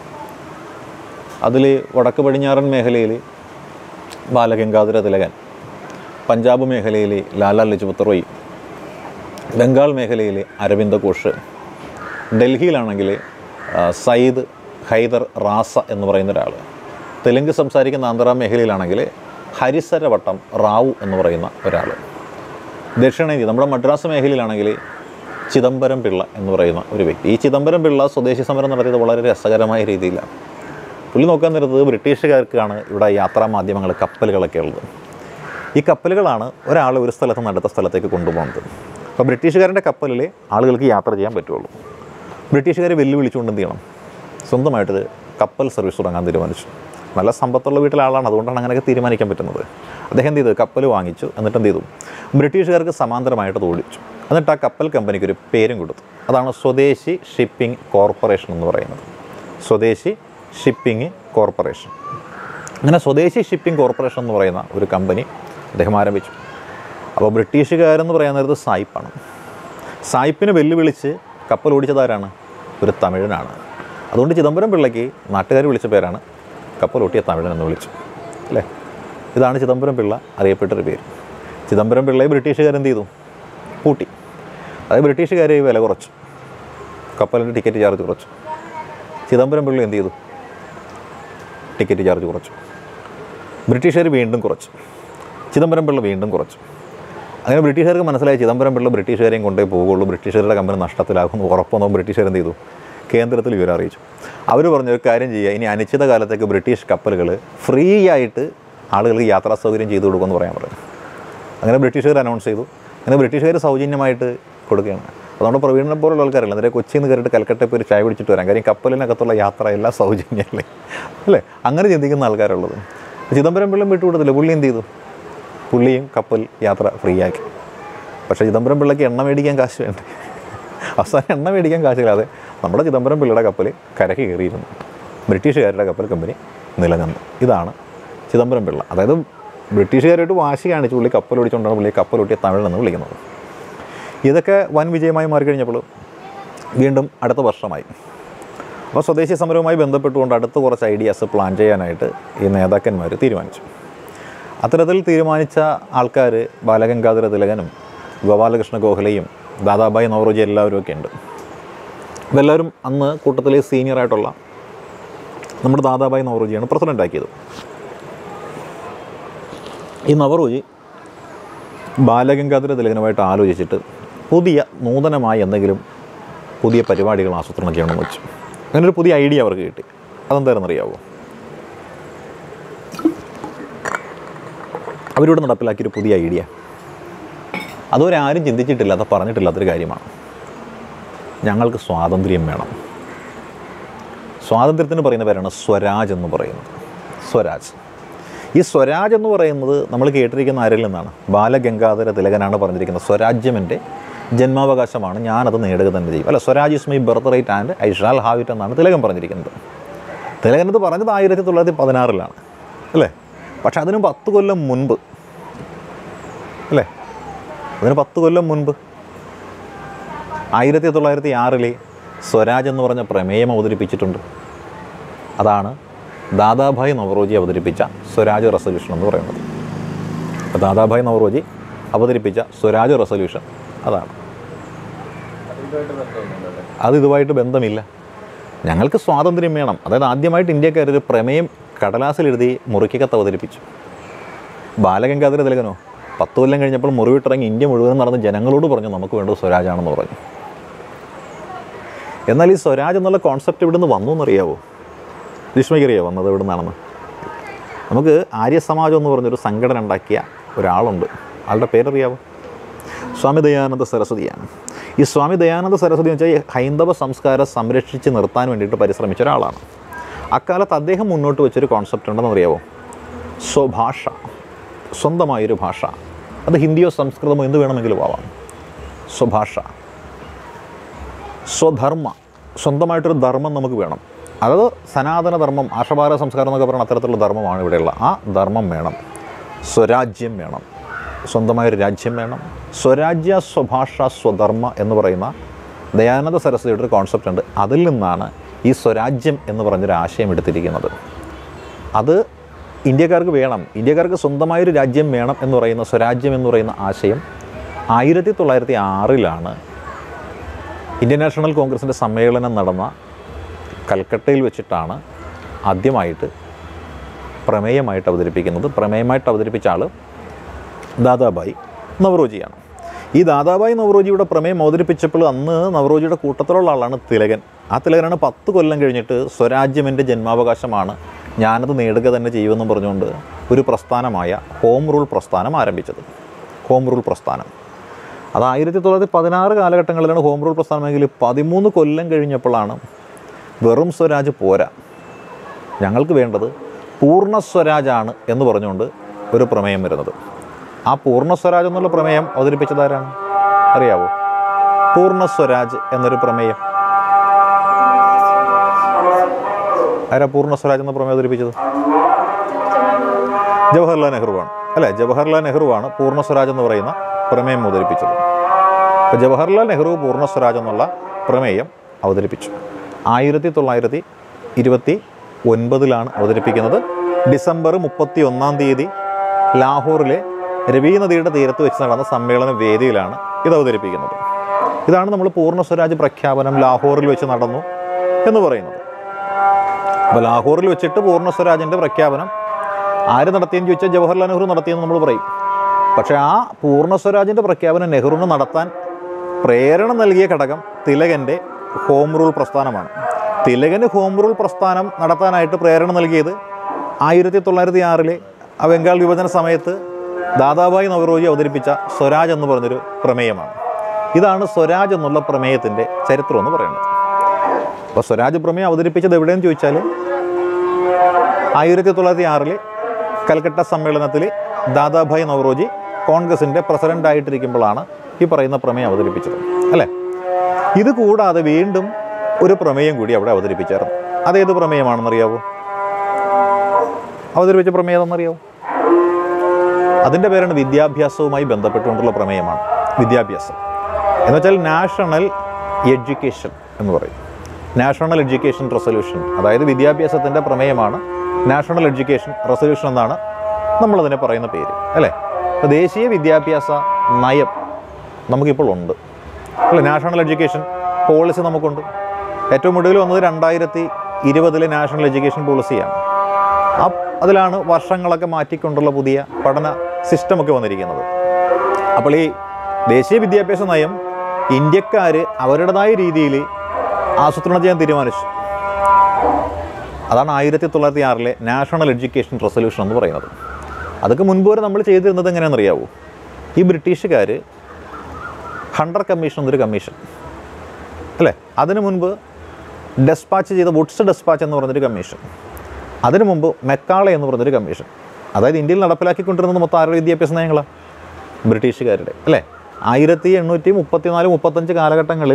അതിൽ വടക്ക് പടിഞ്ഞാറൻ മേഖലയിൽ ബാലഗംഗാധര തിലകൻ പഞ്ചാബ് മേഖലയിൽ ലാലാ ലജ്പത് റോയ് ബംഗാൾ മേഖലയിൽ അരവിന്ദ ഘോഷ് ഡൽഹിയിലാണെങ്കിൽ ആ, സയ്യിദ് ഹൈദർ റാസ എന്ന് പറയുന്ന ഒരാൾ തെലുങ്ക് സംസാരിക്കുന്ന ആന്ധ്ര മേഖലയിലാണെങ്കിൽ ഹരിസരവട്ടം റാവു എന്ന് പറയുന്ന ഒരാൾ ദക്ഷിണേന്ത്യ നമ്മുടെ മദ്രാസ് മേഖലയിലാണെങ്കിൽ ചിദംബരം പിള്ള എന്ന് പറയുന്ന ഒരു വ്യക്തി ഈ ചിദംബരം പിള്ള സ്വദേശി സമരം നടത്തിയത് വളരെ രസകരമായ രീതിയിലാണ് പുള്ളി നോക്കാൻ നേരത്ത് ബ്രിട്ടീഷുകാർക്കാണ് ഇവിടെ യാത്രാ മാധ്യമങ്ങൾ കപ്പലുകളൊക്കെ ഉള്ളത് ഈ കപ്പലുകളാണ് ഒരാൾ ഒരു സ്ഥലത്ത് നിന്ന് അടുത്ത സ്ഥലത്തേക്ക് കൊണ്ടുപോകുന്നത് അപ്പോൾ ബ്രിട്ടീഷുകാരൻ്റെ കപ്പലിൽ ആളുകൾക്ക് യാത്ര ചെയ്യാൻ പറ്റുള്ളൂ ബ്രിട്ടീഷുകാരെ വെല്ലുവിളിച്ചുകൊണ്ട് എന്ത് ചെയ്യണം സ്വന്തമായിട്ട് കപ്പൽ സർവീസ് തുടങ്ങാൻ തീരുമാനിച്ചു നല്ല സമ്പത്തുള്ള വീട്ടിലെ ആളാണ് അതുകൊണ്ടാണ് അങ്ങനെയൊക്കെ തീരുമാനിക്കാൻ പറ്റുന്നത് അദ്ദേഹം എന്ത് ചെയ്തു കപ്പൽ വാങ്ങിച്ചു എന്നിട്ട് എന്ത് ചെയ്തു ബ്രിട്ടീഷുകാർക്ക് സമാന്തരമായിട്ട് അത് ഓടിച്ചു എന്നിട്ട് ആ കപ്പൽ കമ്പനിക്ക് ഒരു പേരും കൊടുത്തു അതാണ് സ്വദേശി ഷിപ്പിംഗ് കോർപ്പറേഷൻ എന്ന് പറയുന്നത് സ്വദേശി ഷിപ്പിംഗ് കോർപ്പറേഷൻ അങ്ങനെ സ്വദേശി ഷിപ്പിംഗ് കോർപ്പറേഷൻ എന്ന് പറയുന്ന ഒരു കമ്പനി അദ്ദേഹം ആരംഭിച്ചു അപ്പോൾ ബ്രിട്ടീഷുകാരെന്ന് പറയാൻ നേരത്ത് സായിപ്പാണ് സായിപ്പിനെ വെല്ലുവിളിച്ച് കപ്പൽ ഓടിച്ചതാരാണ് ഒരു തമിഴനാണ് അതുകൊണ്ട് ചിദംബരം പിള്ളയ്ക്ക് നാട്ടുകാർ വിളിച്ച പേരാണ് കപ്പൽ ഓട്ടിയ തമിഴൻ എന്ന് വിളിച്ചു അല്ലേ ഇതാണ് ചിദംബരം പിള്ള അറിയപ്പെട്ടൊരു പേര് ചിദംബരം പിള്ളയെ ബ്രിട്ടീഷുകാരെന്ത് ചെയ്തു പൂട്ടി അതായത് ബ്രിട്ടീഷുകാർ വില കുറച്ചു കപ്പലിൻ്റെ ടിക്കറ്റ് ചാർജ് കുറച്ചു ചിദംബരം പിള്ള എന്ത് ചെയ്തു ടിക്കറ്റ് ചാർജ് കുറച്ചു ബ്രിട്ടീഷുകാർ വീണ്ടും കുറച്ചു ചിദംബരം പിള്ള വീണ്ടും കുറച്ചു അങ്ങനെ ബ്രിട്ടീഷുകാർക്ക് മനസ്സിലായി ചിദംബരം പിള്ള ബ്രിട്ടീഷുകാരെയും കൊണ്ടേ പോകുള്ളൂ ബ്രിട്ടീഷുകാരുടെ കമ്പനി നഷ്ടത്തിലാകുന്നു ഉറപ്പൊന്നോ ബ്രിട്ടീഷുകാർ എന്ത് ചെയ്തു കേന്ദ്രത്തിൽ വിവരം അറിയിച്ചു അവർ പറഞ്ഞു ഒരു കാര്യം ചെയ്യുക ഇനി അനിശ്ചിത കാലത്തേക്ക് ബ്രിട്ടീഷ് കപ്പലുകൾ ഫ്രീ ആയിട്ട് ആളുകൾക്ക് യാത്രാ സൗകര്യം ചെയ്തു കൊടുക്കുമെന്ന് പറയാൻ പറഞ്ഞു അങ്ങനെ ബ്രിട്ടീഷുകാർ അനൗൺസ് ചെയ്തു അങ്ങനെ ബ്രിട്ടീഷുകാർ സൗജന്യമായിട്ട് കൊടുക്കുകയാണ് അതുകൊണ്ട് പ്രവീണിനെ പോലുള്ള ആൾക്കാരല്ല അന്നേരം കൊച്ചിയിൽ നിന്ന് കയറിയിട്ട് കൽക്കട്ടയിൽ പോയി ഒരു ചായ പിടിച്ചിട്ട് വരാം കാര്യം കപ്പലിനകത്തുള്ള യാത്ര എല്ലാം സൗജന്യമല്ലേ അല്ലേ അങ്ങനെ ചിന്തിക്കുന്ന ആൾക്കാരുള്ളത് ചിദംബരം പിള്ളം വിട്ടുകൊടുത്തില്ല പുള്ളി എന്ത് ചെയ്തു പുള്ളിയും കപ്പൽ യാത്ര ഫ്രീ ആക്കി പക്ഷേ ചിദംബരം പിള്ളയ്ക്ക് എണ്ണ മേടിക്കാൻ കാശ് വേണ്ടേ അവസാനം എണ്ണ മേടിക്കാൻ കാശില്ലാതെ നമ്മുടെ ചിദംബരം പിള്ളയുടെ കപ്പൽ കരക്ക് കയറിയിരുന്നു ബ്രിട്ടീഷുകാരുടെ കപ്പൽ കമ്പനി നിലനിന്നു ഇതാണ് ചിദംബരം പിള്ള അതായത് ബ്രിട്ടീഷുകാരായിട്ട് വാശി കാണിച്ച് പുള്ളി കപ്പൽ ഓടിച്ചുകൊണ്ടാണ് പുള്ളി കപ്പൽ ഓട്ടിയ തമിഴെന്ന് വിളിക്കുന്നത് ഇതൊക്കെ വൻ വിജയമായി മാറിക്കഴിഞ്ഞപ്പോൾ വീണ്ടും അടുത്ത വർഷമായി അപ്പോൾ സ്വദേശി സമരവുമായി ബന്ധപ്പെട്ടുകൊണ്ട് അടുത്ത കുറച്ച് ഐഡിയാസ് പ്ലാൻ ചെയ്യാനായിട്ട് ഈ നേതാക്കന്മാർ തീരുമാനിച്ചു അത്തരത്തിൽ തീരുമാനിച്ച ആൾക്കാർ ബാലഗംഗാധര തിലകനും ഗോപാലകൃഷ്ണ ഗോഖലെയും ദാദാബായി നവറോജി എല്ലാവരും ഒക്കെ ഉണ്ട് അപ്പോൾ എല്ലാവരും അന്ന് കൂട്ടത്തിലെ സീനിയറായിട്ടുള്ള നമ്മുടെ ദാദാബായി നവറോജിയാണ് പ്രസിഡൻ്റ് ആക്കിയത് ഈ നവറോജി ബാലഗംഗാധര തിലകനുമായിട്ട് ആലോചിച്ചിട്ട് പുതിയ നൂതനമായ എന്തെങ്കിലും പുതിയ പരിപാടികൾ ആസൂത്രണം ചെയ്യണമെന്ന് വെച്ചു അങ്ങനെ ഒരു പുതിയ ഐഡിയ അവർക്ക് കിട്ടി അതെന്താണെന്നറിയാവോ അവരോട് നടപ്പിലാക്കിയൊരു പുതിയ ഐഡിയ അതുവരെ ആരും ചിന്തിച്ചിട്ടില്ലാത്ത പറഞ്ഞിട്ടില്ലാത്തൊരു കാര്യമാണ് ഞങ്ങൾക്ക് സ്വാതന്ത്ര്യം വേണം സ്വാതന്ത്ര്യത്തിന് പറയുന്ന പേരാണ് സ്വരാജ് എന്ന് പറയുന്നത് സ്വരാജ് ഈ സ്വരാജ് എന്ന് പറയുന്നത് നമ്മൾ കേട്ടിരിക്കുന്ന ആരിൽ നിന്നാണ് ബാലഗംഗാധര തിലകനാണ് പറഞ്ഞിരിക്കുന്നത് സ്വരാജ്യം എൻ്റെ ജന്മാവകാശമാണ് ഞാനത് നേടുക തന്നെ ചെയ്യും അല്ല Swaraj is my birthright and I shall have it എന്നാണ് തിലകൻ പറഞ്ഞിരിക്കുന്നത് തിലകൻ ഇത് പറഞ്ഞത് ആയിരത്തി തൊള്ളായിരത്തി പതിനാറിലാണ് അല്ലേ പക്ഷെ അതിന് പത്ത് കൊല്ലം മുൻപ് അല്ലേ അതിന് പത്ത് കൊല്ലം മുൻപ് ആയിരത്തി തൊള്ളായിരത്തി ആറിലെ സ്വരാജ് എന്ന് പറഞ്ഞ പ്രമേയം അവതരിപ്പിച്ചിട്ടുണ്ട് അതാണ് ദാദാഭായ് നവറോജി അവതരിപ്പിച്ച സ്വരാജ് റെസൊല്യൂഷൻ എന്ന് പറയുന്നത് അപ്പോൾ ദാദാഭായ് നവറോജി അവതരിപ്പിച്ച സ്വരാജ് റെസൊല്യൂഷൻ അതാണ് അത് ഇതുമായിട്ട് ബന്ധമില്ല ഞങ്ങൾക്ക് സ്വാതന്ത്ര്യം വേണം അതായത് ആദ്യമായിട്ട് ഇന്ത്യക്കാർ ഒരു പ്രമേയം കടലാസിലെഴുതി മുറിക്കകത്ത് അവതരിപ്പിച്ചു ബാലഗംഗാധര തിലകനോ പത്ത് കൊല്ലം കഴിഞ്ഞപ്പോൾ മുറിവിട്ടിറങ്ങി ഇന്ത്യ മുഴുവൻ നടന്ന് ജനങ്ങളോട് പറഞ്ഞു നമുക്ക് വേണ്ടത് സ്വരാജാണെന്ന് പറഞ്ഞു എന്നാൽ ഈ സ്വരാജ് എന്നുള്ള കോൺസെപ്റ്റ് ഇവിടുന്ന് വന്നു എന്നറിയാവോ ഗ്രീഷ്മയ്ക്കറിയോ വന്നത് ഇവിടെ നിന്നാണെന്ന് നമുക്ക് ആര്യസമാജം എന്ന് പറഞ്ഞൊരു സംഘടന ഉണ്ടാക്കിയ ഒരാളുണ്ട് ആളുടെ പേരറിയാവോ സ്വാമി ദയാനന്ദ സരസ്വതിയാണ് ഈ സ്വാമി ദയാനന്ദ സരസ്വതി എന്ന് വെച്ചാൽ ഈ ഹൈന്ദവ സംസ്കാരം സംരക്ഷിച്ച് നിർത്താൻ വേണ്ടിയിട്ട് പരിശ്രമിച്ച ഒരാളാണ് അക്കാലത്ത് അദ്ദേഹം മുന്നോട്ട് വെച്ചൊരു കോൺസെപ്റ്റ് ഉണ്ടെന്ന് അറിയാവോ സ്വഭാഷ സ്വന്തമായൊരു ഭാഷ അത് ഹിന്ദിയോ സംസ്കൃതമോ എന്ത് വേണമെങ്കിലും ആവാം സ്വഭാഷ സ്വധർമ്മ സ്വന്തമായിട്ടൊരു ധർമ്മം നമുക്ക് വേണം അത് സനാതന ധർമ്മം ആഷഭാര സംസ്കാരം എന്നൊക്കെ പറയുന്ന അത്തരത്തിലുള്ള ധർമ്മമാണ് ഇവിടെയുള്ള ആ ധർമ്മം വേണം സ്വരാജ്യം വേണം സ്വന്തമായൊരു രാജ്യം വേണം സ്വരാജ്യ സ്വഭാഷ സ്വധർമ്മ എന്ന് പറയുന്ന ദയാനന്ദ സരസ്വതിയുടെ ഒരു കോൺസെപ്റ്റ് ഉണ്ട് അതിൽ നിന്നാണ് ഈ സ്വരാജ്യം എന്ന് പറഞ്ഞൊരു ആശയം എടുത്തിരിക്കുന്നത് അത് ഇന്ത്യക്കാർക്ക് വേണം ഇന്ത്യക്കാർക്ക് സ്വന്തമായൊരു രാജ്യം വേണം എന്ന് പറയുന്ന സ്വരാജ്യം എന്ന് പറയുന്ന ആശയം ആയിരത്തി തൊള്ളായിരത്തി ആറിലാണ് ഇന്ത്യൻ നാഷണൽ കോൺഗ്രസിൻ്റെ സമ്മേളനം നടന്ന കൽക്കട്ടയിൽ വെച്ചിട്ടാണ് ആദ്യമായിട്ട് പ്രമേയമായിട്ട് അവതരിപ്പിക്കുന്നത് പ്രമേയമായിട്ട് അവതരിപ്പിച്ച ആൾ ദാദാബായി നവറോജിയാണ് ഈ ദാദാബായി നവറോജിയുടെ പ്രമേയം അവതരിപ്പിച്ചപ്പോൾ അന്ന് നവറോജിയുടെ കൂട്ടത്തിലുള്ള ആളാണ് തിലകൻ ആ തിലകനാണ് പത്ത് കൊല്ലം കഴിഞ്ഞിട്ട് സ്വരാജ്യം എൻ്റെ ജന്മാവകാശമാണ് ഞാനത് നേടുക തന്നെ ചെയ്യുമെന്നും പറഞ്ഞുകൊണ്ട് ഒരു പ്രസ്ഥാനമായ ഹോം റൂൾ പ്രസ്ഥാനം ആരംഭിച്ചത് ഹോം റൂൾ പ്രസ്ഥാനം അത് ആയിരത്തി തൊള്ളായിരത്തി പതിനാറ് കാലഘട്ടങ്ങളിലാണ് ഹോം റൂൾ പ്രസ്ഥാനമെങ്കിൽ പതിമൂന്ന് കൊല്ലം കഴിഞ്ഞപ്പോഴാണ് വെറും സ്വരാജ് പോരാ ഞങ്ങൾക്ക് വേണ്ടത് പൂർണ്ണ സ്വരാജാണ് എന്ന് പറഞ്ഞുകൊണ്ട് ഒരു പ്രമേയം വരുന്നത് ആ പൂർണ്ണ സ്വരാജ് എന്നുള്ള പ്രമേയം അവതരിപ്പിച്ചത് ആരാണ് അറിയാവോ പൂർണ്ണ സ്വരാജ് എന്നൊരു പ്രമേയം ആരാ പൂർണ്ണ സ്വരാജ് എന്ന പ്രമേയം അവതരിപ്പിച്ചത് ജവഹർലാൽ നെഹ്റുവാണ് അല്ലേ ജവഹർലാൽ നെഹ്റുവാണ് പൂർണ്ണ സ്വരാജ് എന്ന് പറയുന്ന പ്രമേയം അവതരിപ്പിച്ചത് അപ്പോൾ ജവഹർലാൽ നെഹ്റു പൂർണ്ണ സ്വരാജ് എന്നുള്ള പ്രമേയം അവതരിപ്പിച്ചു ആയിരത്തി തൊള്ളായിരത്തി ഇരുപത്തി ഒൻപതിലാണ് അവതരിപ്പിക്കുന്നത് ഡിസംബർ മുപ്പത്തി ഒന്നാം തീയതി ലാഹോറിലെ രവി നദിയുടെ തീരത്ത് വെച്ച് നടന്ന സമ്മേളന വേദിയിലാണ് ഇത് അവതരിപ്പിക്കുന്നത് ഇതാണ് നമ്മൾ പൂർണ്ണ സ്വരാജ് പ്രഖ്യാപനം ലാഹോറിൽ വെച്ച് നടന്നു എന്ന് പറയുന്നത് അപ്പോൾ ലാഹോറിൽ വെച്ചിട്ട് പൂർണ്ണ സ്വരാജിൻ്റെ പ്രഖ്യാപനം ആര് നടത്തിയെന്ന് ചോദിച്ചാൽ ജവഹർലാൽ നെഹ്റു നടത്തിയെന്ന് നമ്മൾ പറയും പക്ഷേ ആ പൂർണ്ണ സ്വരാജിൻ്റെ പ്രഖ്യാപനം നെഹ്റുവിന് നടത്താൻ പ്രേരണ നൽകിയ ഘടകം തിലകൻ്റെ ഹോം റൂൾ പ്രസ്ഥാനമാണ് തിലകന് ഹോം റൂൾ പ്രസ്ഥാനം നടത്താനായിട്ട് പ്രേരണ നൽകിയത് ആയിരത്തി തൊള്ളായിരത്തി ആറിലെ ആ ബംഗാൾ വിഭജന സമയത്ത് ദാദാബായി നവറോജി അവതരിപ്പിച്ച സ്വരാജ് എന്ന് പറഞ്ഞൊരു പ്രമേയമാണ് ഇതാണ് സ്വരാജ് എന്നുള്ള പ്രമേയത്തിൻ്റെ ചരിത്രം എന്ന് പറയുന്നത് അപ്പോൾ സ്വരാജ് പ്രമേയം അവതരിപ്പിച്ചത് എവിടെയെന്ന് ചോദിച്ചാൽ ആയിരത്തി തൊള്ളായിരത്തി ആറിൽ കൽക്കട്ട സമ്മേളനത്തിൽ ദാദാഭായ് നവറോജി കോൺഗ്രസിൻ്റെ പ്രസിഡൻ്റ് ആയിട്ടിരിക്കുമ്പോഴാണ് ഈ പറയുന്ന പ്രമേയം അവതരിപ്പിച്ചത് അല്ലേ ഇത് കൂടാതെ വീണ്ടും ഒരു പ്രമേയം കൂടി അവിടെ അവതരിപ്പിച്ചായിരുന്നു അതേത് പ്രമേയമാണെന്നറിയാവോ അവതരിപ്പിച്ച പ്രമേയം ഏതെന്നറിയാവോ അതിൻ്റെ പേരാണ് വിദ്യാഭ്യാസവുമായി ബന്ധപ്പെട്ടുകൊണ്ടുള്ള പ്രമേയമാണ് വിദ്യാഭ്യാസം എന്നുവെച്ചാൽ നാഷണൽ എഡ്യൂക്കേഷൻ എന്ന് പറയും നാഷണൽ എഡ്യൂക്കേഷൻ റെസൊല്യൂഷൻ അതായത് വിദ്യാഭ്യാസത്തിൻ്റെ പ്രമേയമാണ് നാഷണൽ എഡ്യൂക്കേഷൻ റെസൊല്യൂഷൻ എന്നാണ് നമ്മളതിനെ പറയുന്ന പേര് അല്ലേ അപ്പോൾ ദേശീയ വിദ്യാഭ്യാസ നയം നമുക്കിപ്പോൾ ഉണ്ട് അല്ലേ നാഷണൽ എഡ്യൂക്കേഷൻ പോളിസി നമുക്കുണ്ട് ഏറ്റവും ഒടുവിൽ വന്നത് രണ്ടായിരത്തി ഇരുപതിലെ നാഷണൽ എഡ്യൂക്കേഷൻ പോളിസിയാണ് ആ അതിലാണ് വർഷങ്ങളൊക്കെ മാറ്റിക്കൊണ്ടുള്ള പുതിയ പഠന സിസ്റ്റമൊക്കെ വന്നിരിക്കുന്നത് അപ്പോൾ ഈ ദേശീയ വിദ്യാഭ്യാസ നയം ഇന്ത്യക്കാർ അവരുടേതായ രീതിയിൽ ആസൂത്രണം ചെയ്യാൻ തീരുമാനിച്ചു അതാണ് ആയിരത്തി തൊള്ളായിരത്തി ആറിലെ നാഷണൽ എഡ്യൂക്കേഷൻ റെസൊല്യൂഷൻ എന്ന് പറയുന്നത് അതൊക്കെ മുൻപ് വരെ നമ്മൾ ചെയ്തിരുന്നത് എങ്ങനെയാണെന്ന് അറിയാവോ ഈ ബ്രിട്ടീഷുകാർ ഹണ്ടർ കമ്മീഷൻ എന്നൊരു കമ്മീഷൻ അല്ലേ അതിനു മുൻപ് ഡെസ്പാച്ച് ചെയ്ത വുഡ്സ് ഡെസ്പാച്ച് എന്ന് പറഞ്ഞൊരു കമ്മീഷൻ അതിനു മുമ്പ് മെക്കാളെ എന്ന് പറഞ്ഞൊരു കമ്മീഷൻ അതായത് ഇന്ത്യയിൽ നടപ്പിലാക്കിക്കൊണ്ടിരുന്നത് മൊത്തം ആരുടെ വിദ്യാഭ്യാസ നയങ്ങളാണ് ബ്രിട്ടീഷുകാരുടെ അല്ലേ ആയിരത്തി എണ്ണൂറ്റി മുപ്പത്തിനാല് മുപ്പത്തഞ്ച് കാലഘട്ടങ്ങളിൽ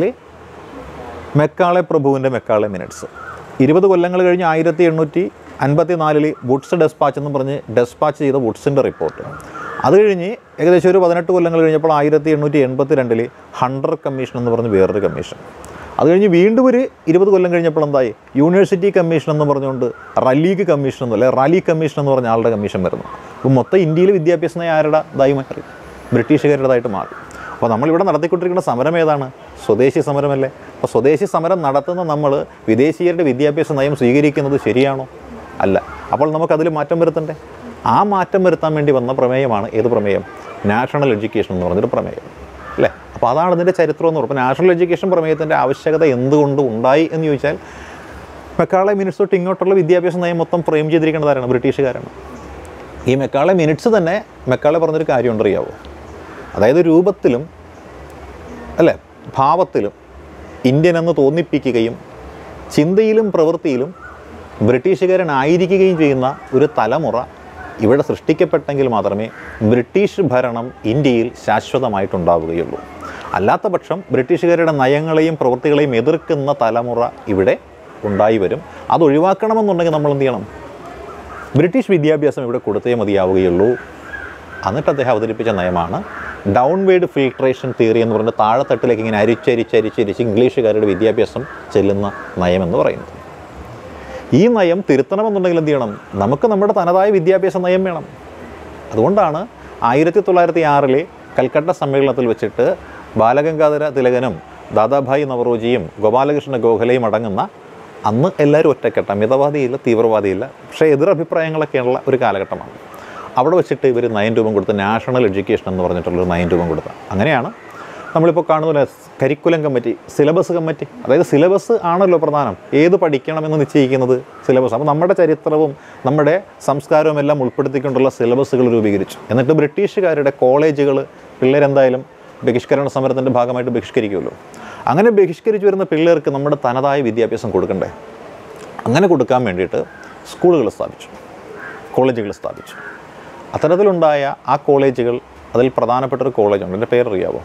മെക്കാളെ പ്രഭുവിൻ്റെ മെക്കാളെ മിനിറ്റ്സ് ഇരുപത് കൊല്ലങ്ങൾ കഴിഞ്ഞ് ആയിരത്തി എണ്ണൂറ്റി അൻപത്തി നാലിൽ വുഡ്സ് ഡെസ്പാച്ച് എന്ന് പറഞ്ഞ് ഡെസ്പാച്ച് ചെയ്ത വുഡ്സിൻ്റെ റിപ്പോർട്ട് അത് കഴിഞ്ഞ് ഏകദേശം ഒരു പതിനെട്ട് കൊല്ലങ്ങൾ കഴിഞ്ഞപ്പോൾ ആയിരത്തി എണ്ണൂറ്റി എൺപത്തി രണ്ടിൽ ഹണ്ടർ കമ്മീഷൻ എന്ന് പറഞ്ഞ് വേറൊരു കമ്മീഷൻ അത് കഴിഞ്ഞ് വീണ്ടും ഒരു ഇരുപത് കൊല്ലം കഴിഞ്ഞപ്പോൾ എന്തായി യൂണിവേഴ്സിറ്റി കമ്മീഷൻ എന്ന് പറഞ്ഞുകൊണ്ട് റലീഗ് കമ്മീഷൻ എന്ന് അല്ലെ റാലി കമ്മീഷൻ എന്ന് പറഞ്ഞ ആളുടെ കമ്മീഷൻ വരുന്നു അപ്പോൾ മൊത്തം ഇന്ത്യയിൽ വിദ്യാഭ്യാസ നയം ആരുടെ ഇതായി മാറി ബ്രിട്ടീഷുകാരുടേതായിട്ട് മാറി അപ്പോൾ നമ്മളിവിടെ നടത്തിക്കൊണ്ടിരിക്കുന്ന സമരം ഏതാണ് സ്വദേശി സമരമല്ലേ അപ്പോൾ സ്വദേശി സമരം നടത്തുന്ന നമ്മൾ വിദേശീയരുടെ വിദ്യാഭ്യാസ നയം സ്വീകരിക്കുന്നത് ശരിയാണോ അല്ല അപ്പോൾ നമുക്കതിൽ മാറ്റം വരുത്തണ്ടേ ആ മാറ്റം വരുത്താൻ വേണ്ടി വന്ന പ്രമേയമാണ് ഏത് പ്രമേയം നാഷണൽ എഡ്യൂക്കേഷൻ എന്ന് പറഞ്ഞൊരു പ്രമേയം അല്ലേ അപ്പോൾ അതാണ് ഇതിൻ്റെ ചരിത്രം എന്ന് പറയുമ്പോൾ നാഷണൽ എഡ്യൂക്കേഷൻ പ്രമേയത്തിൻ്റെ ആവശ്യകത എന്തുകൊണ്ട് ഉണ്ടായി എന്ന് ചോദിച്ചാൽ മെക്കാളെ മിനിറ്റ്സ് തൊട്ട് ഇങ്ങോട്ടുള്ള വിദ്യാഭ്യാസ നയം മൊത്തം ഫ്രെയിം ചെയ്തിരിക്കുന്നത് ആരാണ് ബ്രിട്ടീഷുകാരാണ് ഈ മെക്കാളെ മിനിറ്റ്സ് തന്നെ മെക്കാളെ പറഞ്ഞൊരു കാര്യം ഉണ്ടറിയാവോ അതായത് രൂപത്തിലും അല്ലേ ഭാവത്തിലും ഇന്ത്യൻ എന്ന് തോന്നിപ്പിക്കുകയും ചിന്തയിലും പ്രവൃത്തിയിലും ബ്രിട്ടീഷുകാരനായിരിക്കുകയും ചെയ്യുന്ന ഒരു തലമുറ ഇവിടെ സൃഷ്ടിക്കപ്പെട്ടെങ്കിൽ മാത്രമേ ബ്രിട്ടീഷ് ഭരണം ഇന്ത്യയിൽ ശാശ്വതമായിട്ടുണ്ടാവുകയുള്ളൂ അല്ലാത്ത പക്ഷം ബ്രിട്ടീഷുകാരുടെ നയങ്ങളെയും പ്രവൃത്തികളെയും എതിർക്കുന്ന തലമുറ ഇവിടെ ഉണ്ടായി വരും അത് ഒഴിവാക്കണമെന്നുണ്ടെങ്കിൽ നമ്മൾ എന്ത് ചെയ്യണം ബ്രിട്ടീഷ് വിദ്യാഭ്യാസം ഇവിടെ കൊടുത്തേ മതിയാവുകയുള്ളൂ എന്നിട്ട് അദ്ദേഹം അവതരിപ്പിച്ച നയമാണ് ഡൗൺവേഡ് ഫിൽട്രേഷൻ തിയറി എന്ന് പറഞ്ഞിട്ട് താഴെത്തട്ടിലേക്ക് ഇങ്ങനെ അരിച്ചരിച്ചരിച്ചരിച്ച് ഇംഗ്ലീഷുകാരുടെ വിദ്യാഭ്യാസം ചെല്ലുന്ന നയമെന്ന് പറയുന്നത് ഈ നയം തിരുത്തണമെന്നുണ്ടെങ്കിൽ എന്ത് ചെയ്യണം നമുക്ക് നമ്മുടെ തനതായ വിദ്യാഭ്യാസ നയം വേണം അതുകൊണ്ടാണ് ആയിരത്തി തൊള്ളായിരത്തി ആറിലെ കൽക്കട്ട സമ്മേളനത്തിൽ വെച്ചിട്ട് ബാലഗംഗാധര തിലകനും ദാദാഭായ് നവറോജിയും ഗോപാലകൃഷ്ണ ഗോഖലയും അടങ്ങുന്ന അന്ന് എല്ലാവരും ഒറ്റക്കെട്ട മിതവാദിയില്ല തീവ്രവാദിയില്ല പക്ഷേ എതിരഭിപ്രായങ്ങളൊക്കെയുള്ള ഒരു കാലഘട്ടമാണ് അവിടെ വെച്ചിട്ട് ഇവർ നയം രൂപം കൊടുത്ത് നാഷണൽ എഡ്യൂക്കേഷൻ എന്ന് പറഞ്ഞിട്ടുള്ളൊരു നയം രൂപം കൊടുത്ത അങ്ങനെയാണ് നമ്മളിപ്പോൾ കാണുന്ന പോലെ കരിക്കുലം കമ്മിറ്റി സിലബസ് കമ്മിറ്റി അതായത് സിലബസ് ആണല്ലോ പ്രധാനം ഏത് പഠിക്കണമെന്ന് നിശ്ചയിക്കുന്നത് സിലബസ് അപ്പോൾ നമ്മുടെ ചരിത്രവും നമ്മുടെ സംസ്കാരവും എല്ലാം ഉൾപ്പെടുത്തിക്കൊണ്ടുള്ള സിലബസുകൾ രൂപീകരിച്ചു എന്നിട്ട് ബ്രിട്ടീഷുകാരുടെ കോളേജുകൾ പിള്ളേരെന്തായാലും ബഹിഷ്കരണ സമരത്തിൻ്റെ ഭാഗമായിട്ട് ബഹിഷ്കരിക്കുമല്ലോ അങ്ങനെ ബഹിഷ്കരിച്ചു വരുന്ന പിള്ളേർക്ക് നമ്മുടെ തനതായ വിദ്യാഭ്യാസം കൊടുക്കണ്ടേ അങ്ങനെ കൊടുക്കാൻ വേണ്ടിയിട്ട് സ്കൂളുകൾ സ്ഥാപിച്ചു കോളേജുകൾ സ്ഥാപിച്ചു അത്തരത്തിലുണ്ടായ ആ കോളേജുകൾ അതിൽ പ്രധാനപ്പെട്ട ഒരു കോളേജുണ്ട് എൻ്റെ പേരറിയാവോ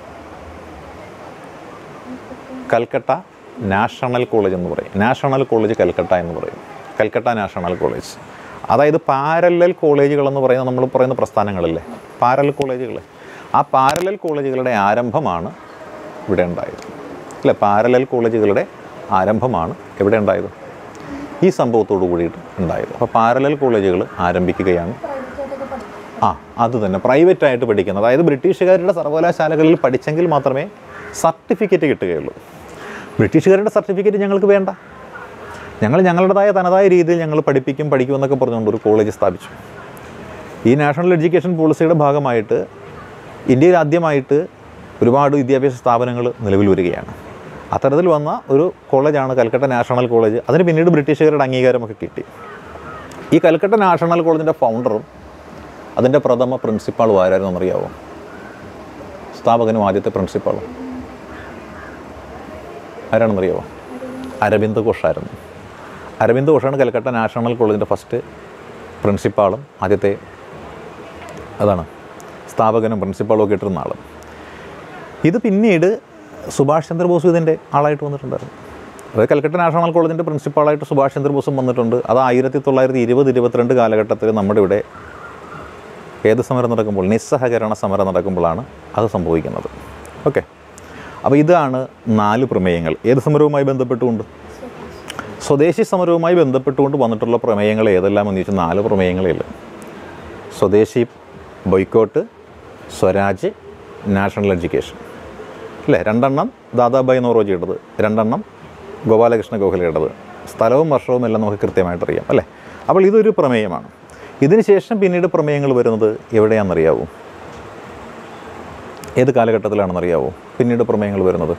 കൽക്കട്ട നാഷണൽ കോളേജ് എന്ന് പറയും നാഷണൽ കോളേജ് കൽക്കട്ട എന്ന് പറയും കൽക്കട്ട നാഷണൽ കോളേജ് അതായത് പാരലൽ കോളേജുകൾ എന്ന് പറയുന്ന നമ്മൾ പറയുന്ന പ്രസ്ഥാനങ്ങളില്ലേ പാരലൽ കോളേജുകൾ ആ പാരലൽ കോളേജുകളുടെ ആരംഭമാണ് ഇവിടെ ഉണ്ടായത് അല്ലേ പാരലൽ കോളേജുകളുടെ ആരംഭമാണ് എവിടെ ഉണ്ടായത് ഈ സംഭവത്തോടു കൂടിയിട്ട് ഉണ്ടായത് അപ്പോൾ പാരലൽ കോളേജുകൾ ആരംഭിക്കുകയാണ് ആ അത് തന്നെ പ്രൈവറ്റ് ആയിട്ട് പഠിക്കുന്നത് അതായത് ബ്രിട്ടീഷുകാരുടെ സർവകലാശാലകളിൽ പഠിച്ചെങ്കിൽ മാത്രമേ സർട്ടിഫിക്കറ്റ് കിട്ടുകയുള്ളൂ ബ്രിട്ടീഷുകാരുടെ സർട്ടിഫിക്കറ്റ് ഞങ്ങൾക്ക് വേണ്ട ഞങ്ങൾ ഞങ്ങളുടേതായ തനതായ രീതിയിൽ ഞങ്ങൾ പഠിപ്പിക്കും പഠിക്കും എന്നൊക്കെ പറഞ്ഞുകൊണ്ട് ഒരു കോളേജ് സ്ഥാപിച്ചു ഈ നാഷണൽ എഡ്യൂക്കേഷൻ പോളിസിയുടെ ഭാഗമായിട്ട് ഇന്ത്യയിൽ ആദ്യമായിട്ട് ഒരുപാട് വിദ്യാഭ്യാസ സ്ഥാപനങ്ങൾ നിലവിൽ വരികയാണ് അത്തരത്തിൽ വന്ന ഒരു കോളേജാണ് കൽക്കട്ട നാഷണൽ കോളേജ് അതിന് പിന്നീട് ബ്രിട്ടീഷുകാരുടെ അംഗീകാരമൊക്കെ കിട്ടി ഈ കൽക്കട്ട നാഷണൽ കോളേജിൻ്റെ ഫൗണ്ടറും അതിൻ്റെ പ്രഥമ പ്രിൻസിപ്പാളും ആരായിരുന്നു എന്നറിയാവോ സ്ഥാപകനും ആദ്യത്തെ പ്രിൻസിപ്പാളും ആരാണെന്നറിയാവോ അരവിന്ദ് ഘോഷായിരുന്നു അരവിന്ദ് ഘോഷാണ് കൽക്കട്ട നാഷണൽ കോളേജിൻ്റെ ഫസ്റ്റ് പ്രിൻസിപ്പാളും ആദ്യത്തെ അതാണ് സ്ഥാപകനും പ്രിൻസിപ്പാളും ഒക്കെ ഇട്ടിരുന്ന ആളും ഇത് പിന്നീട് സുഭാഷ് ചന്ദ്രബോസ് ഇതിൻ്റെ ആളായിട്ട് വന്നിട്ടുണ്ടായിരുന്നു അതായത് കൽക്കട്ട നാഷണൽ കോളേജിൻ്റെ പ്രിൻസിപ്പാളായിട്ട് സുഭാഷ് ചന്ദ്രബോസും വന്നിട്ടുണ്ട് അത് ആയിരത്തി തൊള്ളായിരത്തി ഇരുപത് ഇരുപത്തിരണ്ട് കാലഘട്ടത്തിൽ നമ്മുടെ ഇവിടെ ഏത് സമരം നടക്കുമ്പോൾ നിസ്സഹകരണ സമരം നടക്കുമ്പോഴാണ് അത് സംഭവിക്കുന്നത് ഓക്കെ അപ്പോൾ ഇതാണ് നാല് പ്രമേയങ്ങൾ ഏത് സമരവുമായി ബന്ധപ്പെട്ടുകൊണ്ട് സ്വദേശി സമരവുമായി ബന്ധപ്പെട്ടുകൊണ്ട് വന്നിട്ടുള്ള പ്രമേയങ്ങൾ ഏതെല്ലാം എന്ന് ചോദിച്ചാൽ നാല് പ്രമേയങ്ങളേ ഉള്ളൂ സ്വദേശി ബൊയ്ക്കോട്ട് സ്വരാജ് നാഷണൽ എഡ്യൂക്കേഷൻ അല്ലേ രണ്ടെണ്ണം ദാദാബായ് നവറോജിയുടേത് രണ്ടെണ്ണം ഗോപാലകൃഷ്ണ ഗോഖലയുടേത് സ്ഥലവും വർഷവും എല്ലാം നമുക്ക് കൃത്യമായിട്ട് അറിയാം അല്ലേ അപ്പോൾ ഇതൊരു പ്രമേയമാണ് ഇതിന് ശേഷം പിന്നീട് പ്രമേയങ്ങൾ വരുന്നത് എവിടെയാണെന്നറിയാവൂ ഏത് കാലഘട്ടത്തിലാണെന്നറിയാവോ പിന്നീട് പ്രമേയങ്ങൾ വരുന്നത്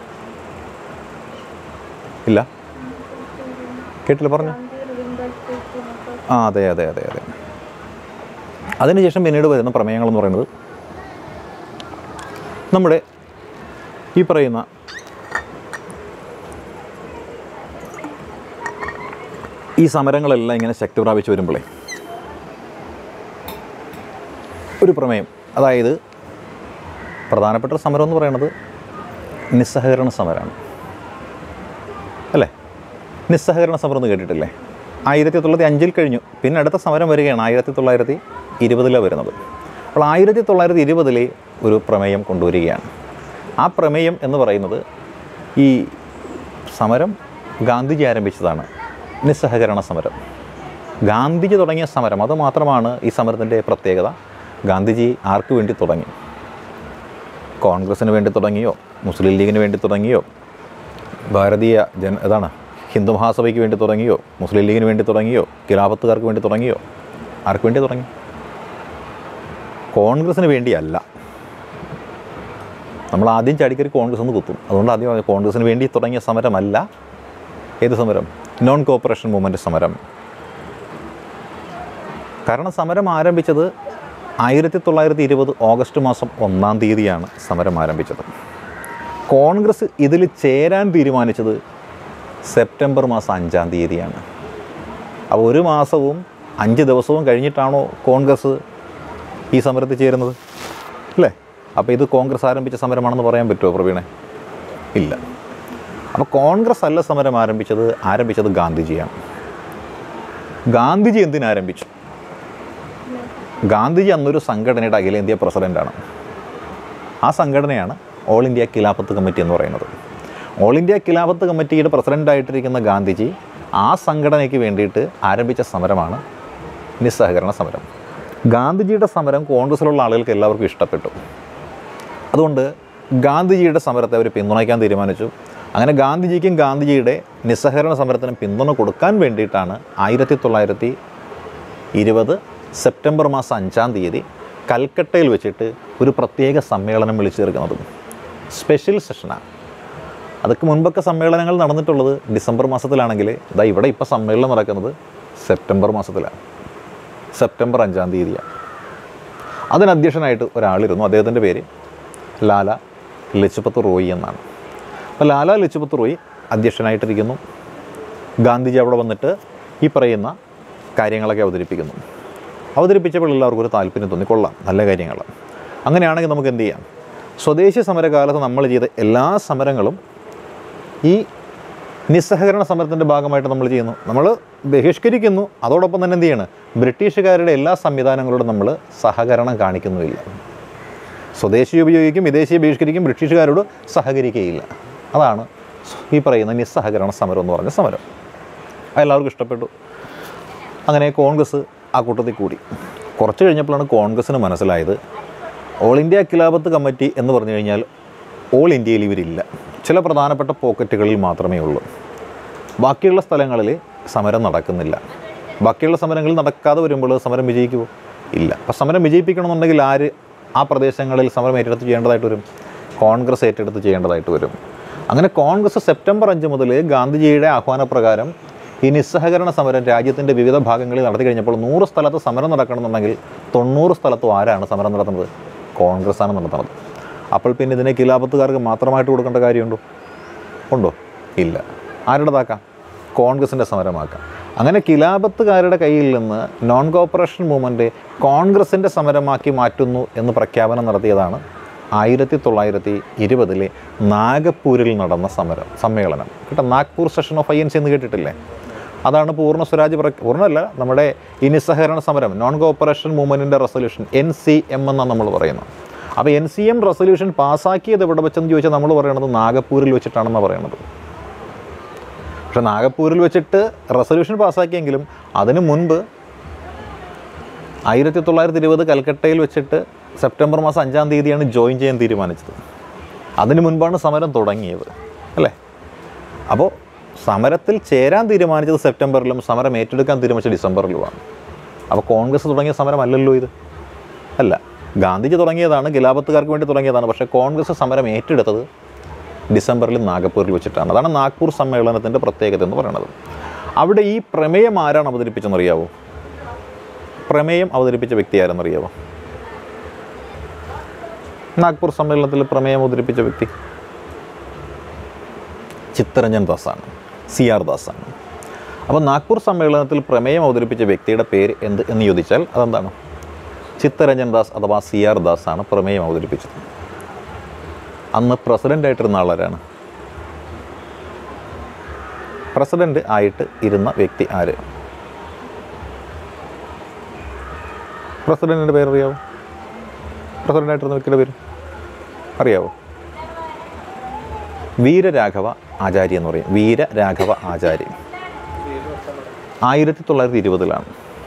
ഇല്ല കേട്ടില്ല പറഞ്ഞു ആ അതെ അതെ അതെ അതെ അതിനുശേഷം പിന്നീട് വരുന്ന പ്രമേയങ്ങൾ എന്ന് പറയുന്നത് നമ്മുടെ ഈ പറയുന്ന ഈ സമരങ്ങളെല്ലാം ഇങ്ങനെ ശക്തി പ്രാപിച്ച് വരുമ്പോഴേ ഒരു പ്രമേയം അതായത് പ്രധാനപ്പെട്ട ഒരു സമരം എന്ന് പറയുന്നത് നിസ്സഹകരണ സമരമാണ് അല്ലേ നിസ്സഹകരണ സമരം എന്ന് കേട്ടിട്ടില്ലേ ആയിരത്തി തൊള്ളായിരത്തി അഞ്ചിൽ കഴിഞ്ഞു പിന്നെ അടുത്ത സമരം വരികയാണ് ആയിരത്തി തൊള്ളായിരത്തി ഇരുപതിലാണ് വരുന്നത് അപ്പോൾ ആയിരത്തി തൊള്ളായിരത്തി ഇരുപതിലെ ഒരു പ്രമേയം കൊണ്ടുവരികയാണ് ആ പ്രമേയം എന്ന് പറയുന്നത് ഈ സമരം ഗാന്ധിജി ആരംഭിച്ചതാണ് നിസ്സഹകരണ സമരം ഗാന്ധിജി തുടങ്ങിയ സമരം അത് മാത്രമാണ് ഈ സമരത്തിൻ്റെ പ്രത്യേകത ഗാന്ധിജി ആർക്ക് വേണ്ടി തുടങ്ങി കോൺഗ്രസ്സിന് വേണ്ടി തുടങ്ങിയോ മുസ്ലിം ലീഗിന് വേണ്ടി തുടങ്ങിയോ ഭാരതീയ ജന ഇതാണ് ഹിന്ദു മഹാസഭയ്ക്ക് വേണ്ടി തുടങ്ങിയോ മുസ്ലിം ലീഗിന് വേണ്ടി തുടങ്ങിയോ ഖിലാഫത്തുകാർക്ക് വേണ്ടി തുടങ്ങിയോ ആർക്ക് വേണ്ടി തുടങ്ങി കോൺഗ്രസ്സിന് വേണ്ടിയല്ല നമ്മൾ ആദ്യം ചാടിക്കറി കോൺഗ്രസ് എന്ന് കുത്തും അതുകൊണ്ട് ആദ്യം പറഞ്ഞത് കോൺഗ്രസ്സിന് വേണ്ടി തുടങ്ങിയ സമരമല്ല ഏത് സമരം നോൺ കോപ്പറേഷൻ മൂവ്മെൻറ്റ് സമരം കാരണം സമരം ആരംഭിച്ചത് ആയിരത്തി തൊള്ളായിരത്തി ഇരുപത് ഓഗസ്റ്റ് മാസം ഒന്നാം തീയതിയാണ് സമരം ആരംഭിച്ചത് കോൺഗ്രസ് ഇതിൽ ചേരാൻ തീരുമാനിച്ചത് സെപ്റ്റംബർ മാസം അഞ്ചാം തീയതിയാണ് അപ്പോൾ ഒരു മാസവും അഞ്ച് ദിവസവും കഴിഞ്ഞിട്ടാണോ കോൺഗ്രസ് ഈ സമരത്തിൽ ചേരുന്നത് അല്ലേ അപ്പോൾ ഇത് കോൺഗ്രസ് ആരംഭിച്ച സമരമാണെന്ന് പറയാൻ പറ്റുമോ പ്രവീണെ ഇല്ല അപ്പോൾ കോൺഗ്രസ് അല്ല സമരം ആരംഭിച്ചത് ആരംഭിച്ചത് ഗാന്ധിജിയാണ് ഗാന്ധിജി എന്തിനാരംഭിച്ചു ഗാന്ധിജി അന്നൊരു സംഘടനയുടെ അഖിലേന്ത്യാ പ്രസിഡൻ്റാണ് ആ സംഘടനയാണ് ഓൾ ഇന്ത്യ ഖിലാഫത്ത് കമ്മിറ്റി എന്ന് പറയുന്നത് ഓൾ ഇന്ത്യ ഖിലാഫത്ത് കമ്മിറ്റിയുടെ പ്രസിഡൻ്റായിട്ടിരിക്കുന്ന ഗാന്ധിജി ആ സംഘടനയ്ക്ക് വേണ്ടിയിട്ട് ആരംഭിച്ച സമരമാണ് നിസ്സഹകരണ സമരം ഗാന്ധിജിയുടെ സമരം കോൺഗ്രസ്സിലുള്ള ആളുകൾക്ക് എല്ലാവർക്കും ഇഷ്ടപ്പെട്ടു അതുകൊണ്ട് ഗാന്ധിജിയുടെ സമരത്തെ അവർ പിന്തുണയ്ക്കാൻ തീരുമാനിച്ചു അങ്ങനെ ഗാന്ധിജിക്കും ഗാന്ധിജിയുടെ നിസ്സഹകരണ സമരത്തിനും പിന്തുണ കൊടുക്കാൻ വേണ്ടിയിട്ടാണ് ആയിരത്തി തൊള്ളായിരത്തി ഇരുപത് സെപ്റ്റംബർ മാസം അഞ്ചാം തീയതി കൽക്കട്ടയിൽ വെച്ചിട്ട് ഒരു പ്രത്യേക സമ്മേളനം വിളിച്ചു ചേർക്കുന്നത് സ്പെഷ്യൽ സെഷനാണ് അതൊക്കെ മുൻപൊക്കെ സമ്മേളനങ്ങൾ നടന്നിട്ടുള്ളത് ഡിസംബർ മാസത്തിലാണെങ്കിൽ ഇതാ ഇവിടെ ഇപ്പോൾ സമ്മേളനം നടക്കുന്നത് സെപ്റ്റംബർ മാസത്തിലാണ് സെപ്റ്റംബർ അഞ്ചാം തീയതിയാണ് അതിന് അധ്യക്ഷനായിട്ട് ഒരാളിരുന്നു അദ്ദേഹത്തിൻ്റെ പേര് ലാല ലജ്പത് റോയി എന്നാണ് അപ്പോൾ ലാല ലജ്പത് റോയി അധ്യക്ഷനായിട്ടിരിക്കുന്നു ഗാന്ധിജി അവിടെ വന്നിട്ട് ഈ പറയുന്ന കാര്യങ്ങളൊക്കെ അവതരിപ്പിക്കുന്നു അവതരിപ്പിച്ചപ്പോൾ എല്ലാവർക്കും ഒരു താല്പര്യം തോന്നി കൊള്ളാം നല്ല കാര്യങ്ങൾ അങ്ങനെയാണെങ്കിൽ നമുക്ക് എന്ത് ചെയ്യാം സ്വദേശി സമരകാലത്ത് നമ്മൾ ചെയ്ത എല്ലാ സമരങ്ങളും ഈ നിസ്സഹകരണ സമരത്തിൻ്റെ ഭാഗമായിട്ട് നമ്മൾ ചെയ്യുന്നു നമ്മൾ ബഹിഷ്കരിക്കുന്നു അതോടൊപ്പം തന്നെ എന്ത് ചെയ്യണം ബ്രിട്ടീഷുകാരുടെ എല്ലാ സംവിധാനങ്ങളോടും നമ്മൾ സഹകരണം കാണിക്കുന്നുമില്ല സ്വദേശി ഉപയോഗിക്കും വിദേശിയെ ബഹിഷ്കരിക്കും ബ്രിട്ടീഷുകാരോട് സഹകരിക്കുകയില്ല അതാണ് ഈ പറയുന്ന നിസ്സഹകരണ സമരം എന്ന് പറഞ്ഞ സമരം അതെല്ലാവർക്കും ഇഷ്ടപ്പെട്ടു അങ്ങനെ കോൺഗ്രസ് ആ കൂട്ടത്തിൽ കൂടി കുറച്ച് കഴിഞ്ഞപ്പോഴാണ് കോൺഗ്രസ്സിന് മനസ്സിലായത് ഓൾ ഇന്ത്യ ഖിലാഫത്ത് കമ്മിറ്റി എന്ന് പറഞ്ഞു കഴിഞ്ഞാൽ ഓൾ ഇന്ത്യയിൽ ഇവരില്ല ചില പ്രധാനപ്പെട്ട പോക്കറ്റുകളിൽ മാത്രമേ ഉള്ളൂ ബാക്കിയുള്ള സ്ഥലങ്ങളിൽ സമരം നടക്കുന്നില്ല ബാക്കിയുള്ള സമരങ്ങളിൽ നടക്കാതെ വരുമ്പോൾ സമരം വിജയിക്കുമോ ഇല്ല അപ്പോൾ സമരം വിജയിപ്പിക്കണമെന്നുണ്ടെങ്കിൽ ആര് ആ പ്രദേശങ്ങളിൽ സമരം ഏറ്റെടുത്ത് ചെയ്യേണ്ടതായിട്ട് വരും കോൺഗ്രസ് ഏറ്റെടുത്ത് ചെയ്യേണ്ടതായിട്ട് വരും അങ്ങനെ കോൺഗ്രസ് സെപ്റ്റംബർ അഞ്ച് മുതൽ ഗാന്ധിജിയുടെ ആഹ്വാനപ്രകാരം ഈ നിസ്സഹകരണ സമരം രാജ്യത്തിൻ്റെ വിവിധ ഭാഗങ്ങളിൽ നടത്തി കഴിഞ്ഞപ്പോൾ നൂറ് സ്ഥലത്ത് സമരം നടക്കണമെന്നുണ്ടെങ്കിൽ തൊണ്ണൂറ് സ്ഥലത്തും ആരാണ് സമരം നടത്തുന്നത് കോൺഗ്രസ്സാണ് നടത്തുന്നത് അപ്പോൾ പിന്നെ ഇതിനെ ഖിലാഫത്തുകാർക്ക് മാത്രമായിട്ട് കൊടുക്കേണ്ട കാര്യമുണ്ടോ ഉണ്ടോ ഇല്ല ആരുടേതാക്കാം കോൺഗ്രസിൻ്റെ സമരമാക്കാം അങ്ങനെ ഖിലാഫത്തുകാരുടെ കയ്യിൽ നിന്ന് നോൺ കോപ്പറേഷൻ മൂവ്മെൻറ്റ് കോൺഗ്രസിൻ്റെ സമരമാക്കി മാറ്റുന്നു എന്ന് പ്രഖ്യാപനം നടത്തിയതാണ് ആയിരത്തി തൊള്ളായിരത്തി ഇരുപതിലെ നാഗപ്പൂരിൽ നടന്ന സമരം സമ്മേളനം കേട്ടോ Nagpur session of I N C എന്ന് കേട്ടിട്ടില്ലേ അതാണ് പൂർണ്ണ സ്വരാജ് പ്ര പൂർണ്ണമല്ല നമ്മുടെ ഈ നിസ്സഹകരണ സമരം നോൺ കോപ്പറേഷൻ മൂവ്മെൻറ്റിൻ്റെ റെസൊല്യൂഷൻ എൻ സി എം എന്നാണ് നമ്മൾ പറയുന്നത് അപ്പോൾ എൻ സി എം റെസൊല്യൂഷൻ പാസ്സാക്കിയത് എവിടെ വെച്ചെന്ന് ചോദിച്ചാൽ നമ്മൾ പറയണത് നാഗപ്പൂരിൽ വെച്ചിട്ടാണെന്നാണ് പറയണത് പക്ഷേ നാഗപ്പൂരിൽ വെച്ചിട്ട് റെസൊല്യൂഷൻ പാസ്സാക്കിയെങ്കിലും അതിനു മുൻപ് ആയിരത്തി തൊള്ളായിരത്തി ഇരുപത് കൽക്കട്ടയിൽ വെച്ചിട്ട് സെപ്റ്റംബർ മാസം അഞ്ചാം തീയതിയാണ് ജോയിൻ ചെയ്യാൻ തീരുമാനിച്ചത് അതിനു മുൻപാണ് സമരം തുടങ്ങിയത് അല്ലേ അപ്പോൾ സമരത്തിൽ ചേരാൻ തീരുമാനിച്ചത് സെപ്റ്റംബറിലും സമരം ഏറ്റെടുക്കാൻ തീരുമാനിച്ചത് ഡിസംബറിലുമാണ് അപ്പോൾ കോൺഗ്രസ് തുടങ്ങിയ സമരമല്ലല്ലോ ഇത് അല്ല ഗാന്ധിജി തുടങ്ങിയതാണ് ഖിലാഫത്തുകാർക്ക് വേണ്ടി തുടങ്ങിയതാണ് പക്ഷേ കോൺഗ്രസ് സമരം ഏറ്റെടുത്തത് ഡിസംബറിൽ നാഗപ്പൂരിൽ വെച്ചിട്ടാണ് അതാണ് നാഗ്പൂർ സമ്മേളനത്തിൻ്റെ പ്രത്യേകത എന്ന് പറയുന്നത് അവിടെ ഈ പ്രമേയം ആരാണ് അവതരിപ്പിച്ചെന്നറിയാവോ പ്രമേയം അവതരിപ്പിച്ച വ്യക്തി ആരെന്നറിയാവോ നാഗ്പൂർ സമ്മേളനത്തിൽ പ്രമേയം അവതരിപ്പിച്ച വ്യക്തി ചിത്തരഞ്ജൻ ദാസാണ് സി ആർ ദാസാണ് അപ്പോൾ നാഗ്പൂർ സമ്മേളനത്തിൽ പ്രമേയം അവതരിപ്പിച്ച വ്യക്തിയുടെ പേര് എന്ത് എന്ന് ചോദിച്ചാൽ അതെന്താണ് ചിത്തരഞ്ജൻ ദാസ് അഥവാ സി ആർ ദാസ് ആണ് പ്രമേയം അവതരിപ്പിച്ചത് അന്ന് പ്രസിഡൻ്റ് ആയിട്ടിരുന്ന ആളാരാണ് പ്രസിഡൻ്റ് ആയിട്ട് ഇരുന്ന വ്യക്തി ആര് പ്രസിഡൻറ്റിൻ്റെ പേരറിയാവോ പ്രസിഡൻ്റ് ആയിട്ടിരുന്ന വ്യക്തിയുടെ പേര് അറിയാവോ വീരരാഘവ ആചാര്യ എന്ന് പറയും വീരരാഘവ ആചാര്യ ആയിരത്തി തൊള്ളായിരത്തി ഇരുപതിലാണ്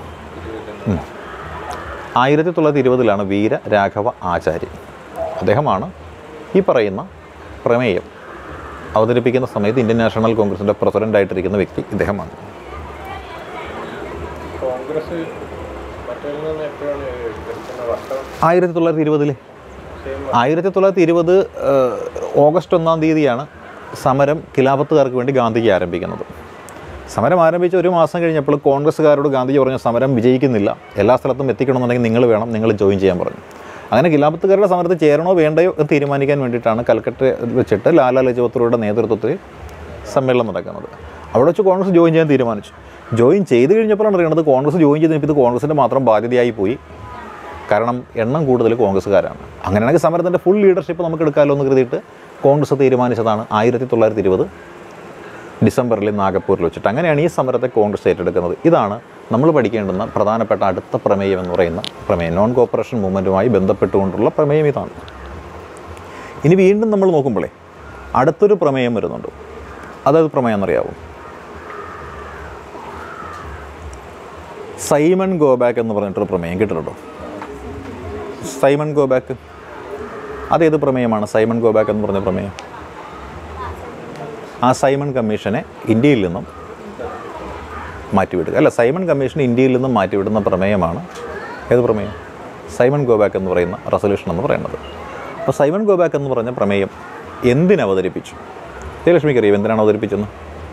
ആയിരത്തി തൊള്ളായിരത്തി ഇരുപതിലാണ് വീരരാഘവ ആചാര്യ അദ്ദേഹമാണ് ഈ പറയുന്ന പ്രമേയം അവതരിപ്പിക്കുന്ന സമയത്ത് ഇന്ത്യൻ നാഷണൽ കോൺഗ്രസിൻ്റെ പ്രസിഡൻ്റായിട്ടിരിക്കുന്ന വ്യക്തി ഇദ്ദേഹമാണ് കോൺഗ്രസ് മറ്റൊരു നിന്ന് എപ്പോഴാണ് എടുക്കുന്ന വർഷം ആയിരത്തി തൊള്ളായിരത്തി ഇരുപതിൽ ആയിരത്തി തൊള്ളായിരത്തി ഇരുപത് ഓഗസ്റ്റ് ഒന്നാം തീയതിയാണ് സമരം ഖിലാഫത്തുകാർക്ക് വേണ്ടി ഗാന്ധിജി ആരംഭിക്കുന്നത് സമരം ആരംഭിച്ച ഒരു മാസം കഴിഞ്ഞപ്പോൾ കോൺഗ്രസ്സുകാരോട് ഗാന്ധിജി പറഞ്ഞു സമരം വിജയിക്കുന്നില്ല എല്ലാ സ്ഥലത്തും എത്തിക്കണമെന്നുണ്ടെങ്കിൽ നിങ്ങൾ വേണം നിങ്ങൾ ജോയിൻ ചെയ്യാൻ പറഞ്ഞു അങ്ങനെ ഖിലാഫത്തുകാരുടെ സമരത്തിൽ ചേരണോ വേണ്ടയോ എന്ന് തീരുമാനിക്കാൻ വേണ്ടിയിട്ടാണ് കൽക്കട്ട വെച്ചിട്ട് ലാലാ ലജപത്രയുടെ നേതൃത്വത്തിൽ സമ്മേളനം നടക്കുന്നത് അവിടെ വെച്ച് കോൺഗ്രസ് ജോയിൻ ചെയ്യാൻ തീരുമാനിച്ചു ജോയിൻ ചെയ്ത് കഴിഞ്ഞപ്പോഴാണ് അറിയണത് കോൺഗ്രസ് ജോയിൻ ചെയ്തപ്പോൾ ഇത് കോൺഗ്രസിൻ്റെ മാത്രം ബാധ്യതയായി പോയി കാരണം എണ്ണം കൂടുതൽ കോൺഗ്രസ്സുകാരാണ് അങ്ങനെയാണെങ്കിൽ സമരത്തിൻ്റെ ഫുൾ ലീഡർഷിപ്പ് നമുക്ക് എടുക്കാമല്ലോ എന്ന് കരുതിയിട്ട് കോൺഗ്രസ് തീരുമാനിച്ചതാണ് ആയിരത്തി തൊള്ളായിരത്തി ഇരുപത് ഡിസംബറിൽ നാഗപ്പൂരിൽ വെച്ചിട്ട് അങ്ങനെയാണ് ഈ സമരത്തെ കോൺഗ്രസ് ഏറ്റെടുക്കുന്നത് ഇതാണ് നമ്മൾ പഠിക്കേണ്ടുന്ന പ്രധാനപ്പെട്ട അടുത്ത പ്രമേയം എന്ന് പറയുന്ന പ്രമേയം നോൺ കോപ്പറേഷൻ മൂവ്മെൻറ്റുമായി ബന്ധപ്പെട്ടുകൊണ്ടുള്ള പ്രമേയം ഇതാണ് ഇനി വീണ്ടും നമ്മൾ നോക്കുമ്പോഴേ അടുത്തൊരു പ്രമേയം വരുന്നുണ്ട് അതായത് പ്രമേയം എന്നറിയാവോ സൈമൺ ഗോബാക്ക് എന്ന് പറഞ്ഞിട്ടൊരു പ്രമേയം കേട്ടിട്ടുണ്ടോ സൈമൺ ഗോബാക്ക് അതേത് പ്രമേയമാണ് സൈമൺ ഗോബാക്ക് എന്ന് പറഞ്ഞ പ്രമേയം ആ സൈമൺ കമ്മീഷനെ ഇന്ത്യയിൽ നിന്നും മാറ്റിവിടുക അല്ല സൈമൺ കമ്മീഷൻ ഇന്ത്യയിൽ നിന്നും മാറ്റിവിടുന്ന പ്രമേയമാണ് ഏത് പ്രമേയം സൈമൺ ഗോബാക്ക് എന്ന് പറയുന്ന റെസൊല്യൂഷൻ എന്ന് പറയുന്നത് അപ്പോൾ സൈമൺ ഗോബാക്ക് എന്ന് പറഞ്ഞ പ്രമേയം എന്തിനവതരിപ്പിച്ചു ജയലക്ഷ്മിക്ക് അറിയാം എന്തിനാണ് അവതരിപ്പിച്ചെന്ന്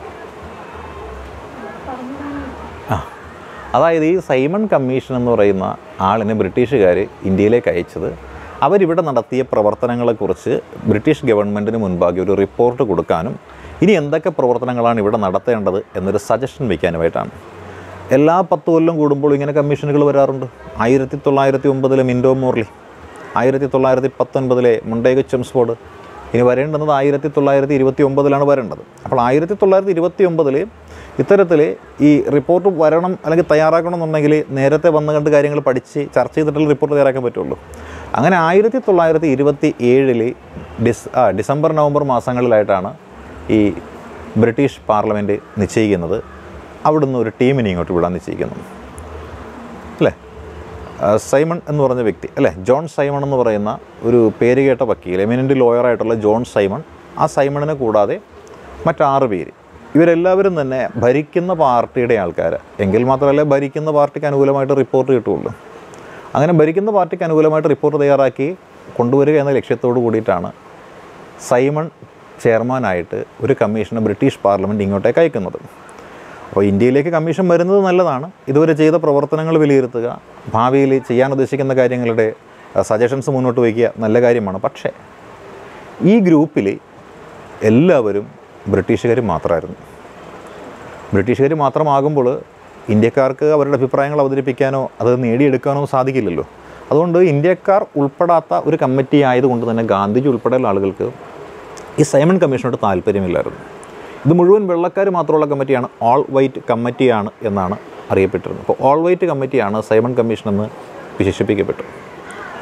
ആ അതായത് ഈ സൈമൺ കമ്മീഷൻ എന്ന് പറയുന്ന ആളിനെ ബ്രിട്ടീഷുകാർ ഇന്ത്യയിലേക്ക് അയച്ചത് അവരിവിടെ നടത്തിയ പ്രവർത്തനങ്ങളെക്കുറിച്ച് ബ്രിട്ടീഷ് ഗവൺമെൻറ്റിന് മുൻപാകെ ഒരു റിപ്പോർട്ട് കൊടുക്കാനും ഇനി എന്തൊക്കെ പ്രവർത്തനങ്ങളാണ് ഇവിടെ നടത്തേണ്ടത് എന്നൊരു സജഷൻ വയ്ക്കാനുമായിട്ടാണ് എല്ലാ പത്ത് കൊല്ലം കൂടുമ്പോൾ ഇങ്ങനെ കമ്മീഷനുകൾ വരാറുണ്ട് ആയിരത്തി തൊള്ളായിരത്തി ഒമ്പതിലെ മിൻഡോ മോർലി ആയിരത്തി തൊള്ളായിരത്തി പത്തൊൻപതിലെ മുണ്ടേഗ് ചെംസ്ഫോർഡ് ഇനി വരേണ്ടുന്നത് ആയിരത്തി തൊള്ളായിരത്തി ഇരുപത്തി ഒമ്പതിലാണ് വരേണ്ടത് അപ്പോൾ ആയിരത്തി തൊള്ളായിരത്തി ഇരുപത്തി ഒമ്പതിൽ ഇത്തരത്തിൽ ഈ റിപ്പോർട്ട് വരണം അല്ലെങ്കിൽ തയ്യാറാക്കണമെന്നുണ്ടെങ്കിൽ നേരത്തെ വന്ന് കണ്ട് കാര്യങ്ങൾ പഠിച്ച് ചർച്ച ചെയ്തിട്ടുള്ള റിപ്പോർട്ട് തയ്യാറാക്കാൻ പറ്റുള്ളൂ അങ്ങനെ ആയിരത്തി തൊള്ളായിരത്തി ഇരുപത്തി ഏഴിൽ ഡിസ് ആ ഡിസംബർ നവംബർ മാസങ്ങളിലായിട്ടാണ് ഈ ബ്രിട്ടീഷ് പാർലമെൻറ്റ് നിശ്ചയിക്കുന്നത് അവിടുന്ന് ഒരു ടീമിനെ ഇങ്ങോട്ട് വിടാൻ നിശ്ചയിക്കുന്നത് അല്ലേ ആ, സൈമൺ എന്ന് പറഞ്ഞ വ്യക്തി അല്ലേ ജോൺ സൈമൺ എന്ന് പറയുന്ന ഒരു പേരുകേട്ട വക്കീൽ എമിനൻ്റ് ലോയറായിട്ടുള്ള ജോൺ സൈമൺ ആ സൈമണിനെ കൂടാതെ മറ്റാറ് പേര് ഇവരെല്ലാവരും തന്നെ ഭരിക്കുന്ന പാർട്ടിയുടെ ആൾക്കാർ എങ്കിൽ മാത്രമല്ല ഭരിക്കുന്ന പാർട്ടിക്ക് അനുകൂലമായിട്ട് റിപ്പോർട്ട് കിട്ടുള്ളൂ അങ്ങനെ ഭരിക്കുന്ന പാർട്ടിക്ക് അനുകൂലമായിട്ട് റിപ്പോർട്ട് തയ്യാറാക്കി കൊണ്ടുവരിക എന്ന ലക്ഷ്യത്തോടു കൂടിയിട്ടാണ് സൈമൺ ചെയർമാനായിട്ട് ഒരു കമ്മീഷനെ ബ്രിട്ടീഷ് പാർലമെൻറ്റ് ഇങ്ങോട്ടേക്ക് അയക്കുന്നത് അപ്പോൾ ഇന്ത്യയിലേക്ക് കമ്മീഷൻ വരുന്നത് നല്ലതാണ് ഇതുവരെ ചെയ്ത പ്രവർത്തനങ്ങൾ വിലയിരുത്തുക ഭാവിയിൽ ചെയ്യാൻ ഉദ്ദേശിക്കുന്ന കാര്യങ്ങളുടെ സജഷൻസ് മുന്നോട്ട് വയ്ക്കുക നല്ല കാര്യമാണ് പക്ഷേ ഈ ഗ്രൂപ്പിൽ എല്ലാവരും ബ്രിട്ടീഷുകാർ മാത്രമായിരുന്നു ബ്രിട്ടീഷുകാർ മാത്രമാകുമ്പോൾ ഇന്ത്യക്കാർക്ക് അവരുടെ അഭിപ്രായങ്ങൾ അവതരിപ്പിക്കാനോ അത് നേടിയെടുക്കാനോ സാധിക്കില്ലല്ലോ അതുകൊണ്ട് ഇന്ത്യക്കാർ ഉൾപ്പെടാത്ത ഒരു കമ്മിറ്റി ആയതുകൊണ്ട് തന്നെ ഗാന്ധിജി ഉൾപ്പെടെയുള്ള ആളുകൾക്ക് ഈ സൈമൺ കമ്മീഷനോട് താല്പര്യമില്ലായിരുന്നു ഇത് മുഴുവൻ വെള്ളക്കാർ മാത്രമുള്ള കമ്മിറ്റിയാണ് ഓൾ വൈറ്റ് കമ്മിറ്റിയാണ് എന്നാണ് അറിയപ്പെട്ടിരുന്നത് അപ്പോൾ ഓൾ വൈറ്റ് കമ്മിറ്റിയാണ് സൈമൺ കമ്മീഷൻ എന്ന് വിശേഷിപ്പിക്കപ്പെട്ടു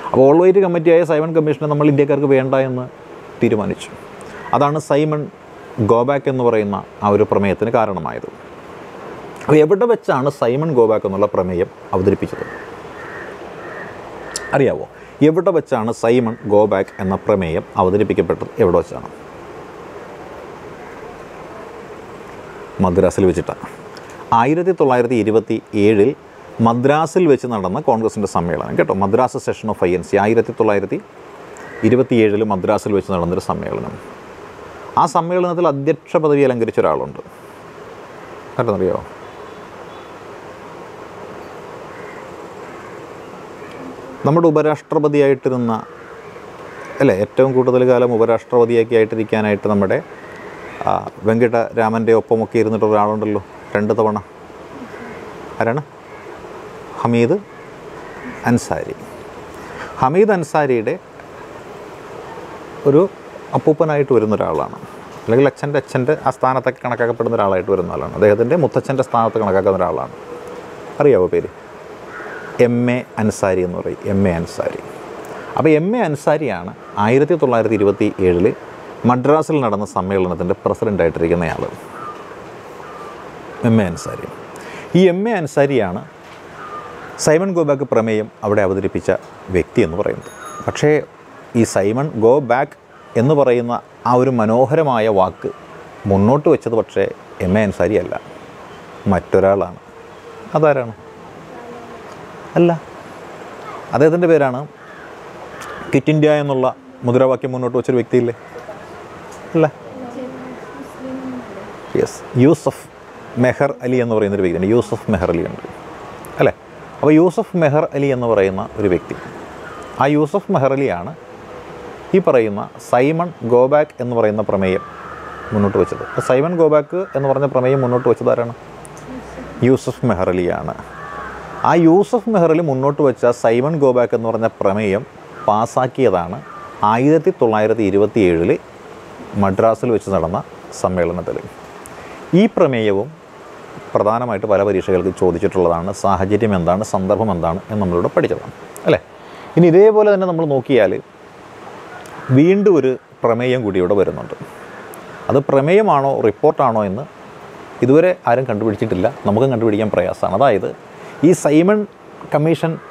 അപ്പോൾ ഓൾ വൈറ്റ് കമ്മിറ്റിയായ സൈമൺ കമ്മീഷനെ നമ്മൾ ഇന്ത്യക്കാർക്ക് വേണ്ട എന്ന് തീരുമാനിച്ചു അതാണ് സൈമൺ ഗോബാക്ക് എന്ന് പറയുന്ന ആ ഒരു പ്രമേയത്തിന് കാരണമായത് അപ്പോൾ എവിടെ വെച്ചാണ് സൈമൺ ഗോബാക്ക് എന്നുള്ള പ്രമേയം അവതരിപ്പിച്ചത് അറിയാവോ എവിടെ വെച്ചാണ് സൈമൺ ഗോബാക്ക് എന്ന പ്രമേയം അവതരിപ്പിക്കപ്പെട്ടത് എവിടെ വെച്ചാണ് മദ്രാസിൽ വെച്ചിട്ടാണ് ആയിരത്തി തൊള്ളായിരത്തി ഇരുപത്തി ഏഴിൽ മദ്രാസിൽ വെച്ച് നടന്ന കോൺഗ്രസിൻ്റെ സമ്മേളനം കേട്ടോ Madras session of I N C ആയിരത്തി തൊള്ളായിരത്തി ഇരുപത്തി ഏഴിൽ മദ്രാസിൽ വെച്ച് നടന്നൊരു സമ്മേളനം ആ സമ്മേളനത്തിൽ അധ്യക്ഷ പദവി അലങ്കരിച്ച ഒരാളുണ്ട് ആരെന്നറിയോ നമ്മുടെ ഉപരാഷ്ട്രപതിയായിട്ടിരുന്ന അല്ലേ ഏറ്റവും കൂടുതൽ കാലം ഉപരാഷ്ട്രപതിയൊക്കെ ആയിട്ടിരിക്കാനായിട്ട് നമ്മുടെ ആ, വെങ്കിട്ടരാമൻ്റെ ഒപ്പമൊക്കെ ഇരുന്നിട്ട് ഒരാളുണ്ടല്ലോ രണ്ട് തവണ ആരാണ് ഹമീദ് അൻസാരി ഹമീദ് അൻസാരിയുടെ ഒരു അപ്പൂപ്പനായിട്ട് വരുന്ന ഒരാളാണ് അല്ലെങ്കിൽ അച്ഛൻ്റെ അച്ഛൻ്റെ ആ സ്ഥാനത്തൊക്കെ കണക്കാക്കപ്പെടുന്ന ഒരാളായിട്ട് വരുന്ന ആളാണ് അദ്ദേഹത്തിൻ്റെ മുത്തച്ഛൻ്റെ സ്ഥാനത്ത് കണക്കാക്കുന്ന ഒരാളാണ് അറിയാവോ പേര് എം എ അൻസാരി എന്ന് പറയും എം എ അൻസാരി അപ്പോൾ എം എ അൻസാരിയാണ് ആയിരത്തി തൊള്ളായിരത്തി ഇരുപത്തി ഏഴിൽ മദ്രാസിൽ നടന്ന സമ്മേളനത്തിൻ്റെ പ്രസിഡൻ്റായിട്ടിരിക്കുന്നയാൾ എം എ അൻസാരി ഈ എം എ അൻസാരിയാണ് സൈമൺ ഗോ ബാക്ക് പ്രമേയം അവിടെ അവതരിപ്പിച്ച വ്യക്തി എന്ന് പറയുന്നത് പക്ഷേ ഈ സൈമൺ ഗോ ബാക്ക് എന്ന് പറയുന്ന ആ ഒരു മനോഹരമായ വാക്ക് മുന്നോട്ട് വെച്ചത് പക്ഷേ എം എ അൻസാരി അല്ല മറ്റൊരാളാണ് അതാരാണ് അല്ല അദ്ദേഹത്തിൻ്റെ പേരാണ് ക്വിറ്റ് ഇന്ത്യ എന്നുള്ള മുദ്രാവാക്യം മുന്നോട്ട് വെച്ചൊരു വ്യക്തിയില്ലേ അല്ല യെസ് യൂസഫ് മെഹർ അലി എന്ന് പറയുന്ന ഒരു വ്യക്തിയുണ്ട് യൂസഫ് മെഹർ അലി ഉണ്ട് അല്ലേ അപ്പോൾ യൂസഫ് മെഹർ അലി എന്ന് പറയുന്ന ഒരു വ്യക്തി ആ യൂസഫ് മെഹർ അലിയാണ് ഈ പറയുന്ന സൈമൺ ഗോബാക്ക് എന്ന് പറയുന്ന പ്രമേയം മുന്നോട്ട് വെച്ചത് അപ്പോൾ സൈമൺ ഗോബാക്ക് എന്ന് പറഞ്ഞ പ്രമേയം മുന്നോട്ട് വെച്ചത് ആരാണ് യൂസഫ് മെഹർ അലിയാണ് ആ യൂസഫ് മെഹർ അലി മുന്നോട്ട് വെച്ച സൈമൺ ഗോബാക്ക് എന്ന് പറഞ്ഞ പ്രമേയം പാസ്സാക്കിയതാണ് ആയിരത്തി തൊള്ളായിരത്തി ഇരുപത്തി ഏഴിൽ മദ്രാസിൽ വെച്ച് നടന്ന സമ്മേളനത്തിൽ ഈ പ്രമേയവും പ്രധാനമായിട്ട് പല പരീക്ഷകൾക്ക് ചോദിച്ചിട്ടുള്ളതാണ് സാഹചര്യം എന്താണ് സന്ദർഭം എന്താണ് എന്ന് നമ്മളിവിടെ പഠിച്ചതാണ് അല്ലേ ഇനി ഇതേപോലെ തന്നെ നമ്മൾ നോക്കിയാൽ വീണ്ടും ഒരു പ്രമേയം കൂടി ഇവിടെ വരുന്നുണ്ട് അത് പ്രമേയമാണോ റിപ്പോർട്ടാണോ എന്ന് ഇതുവരെ ആരും കണ്ടുപിടിച്ചിട്ടില്ല നമുക്കും കണ്ടുപിടിക്കാൻ പ്രയാസമാണ് അതായത് ഈ സൈമൺ കമ്മീഷൻ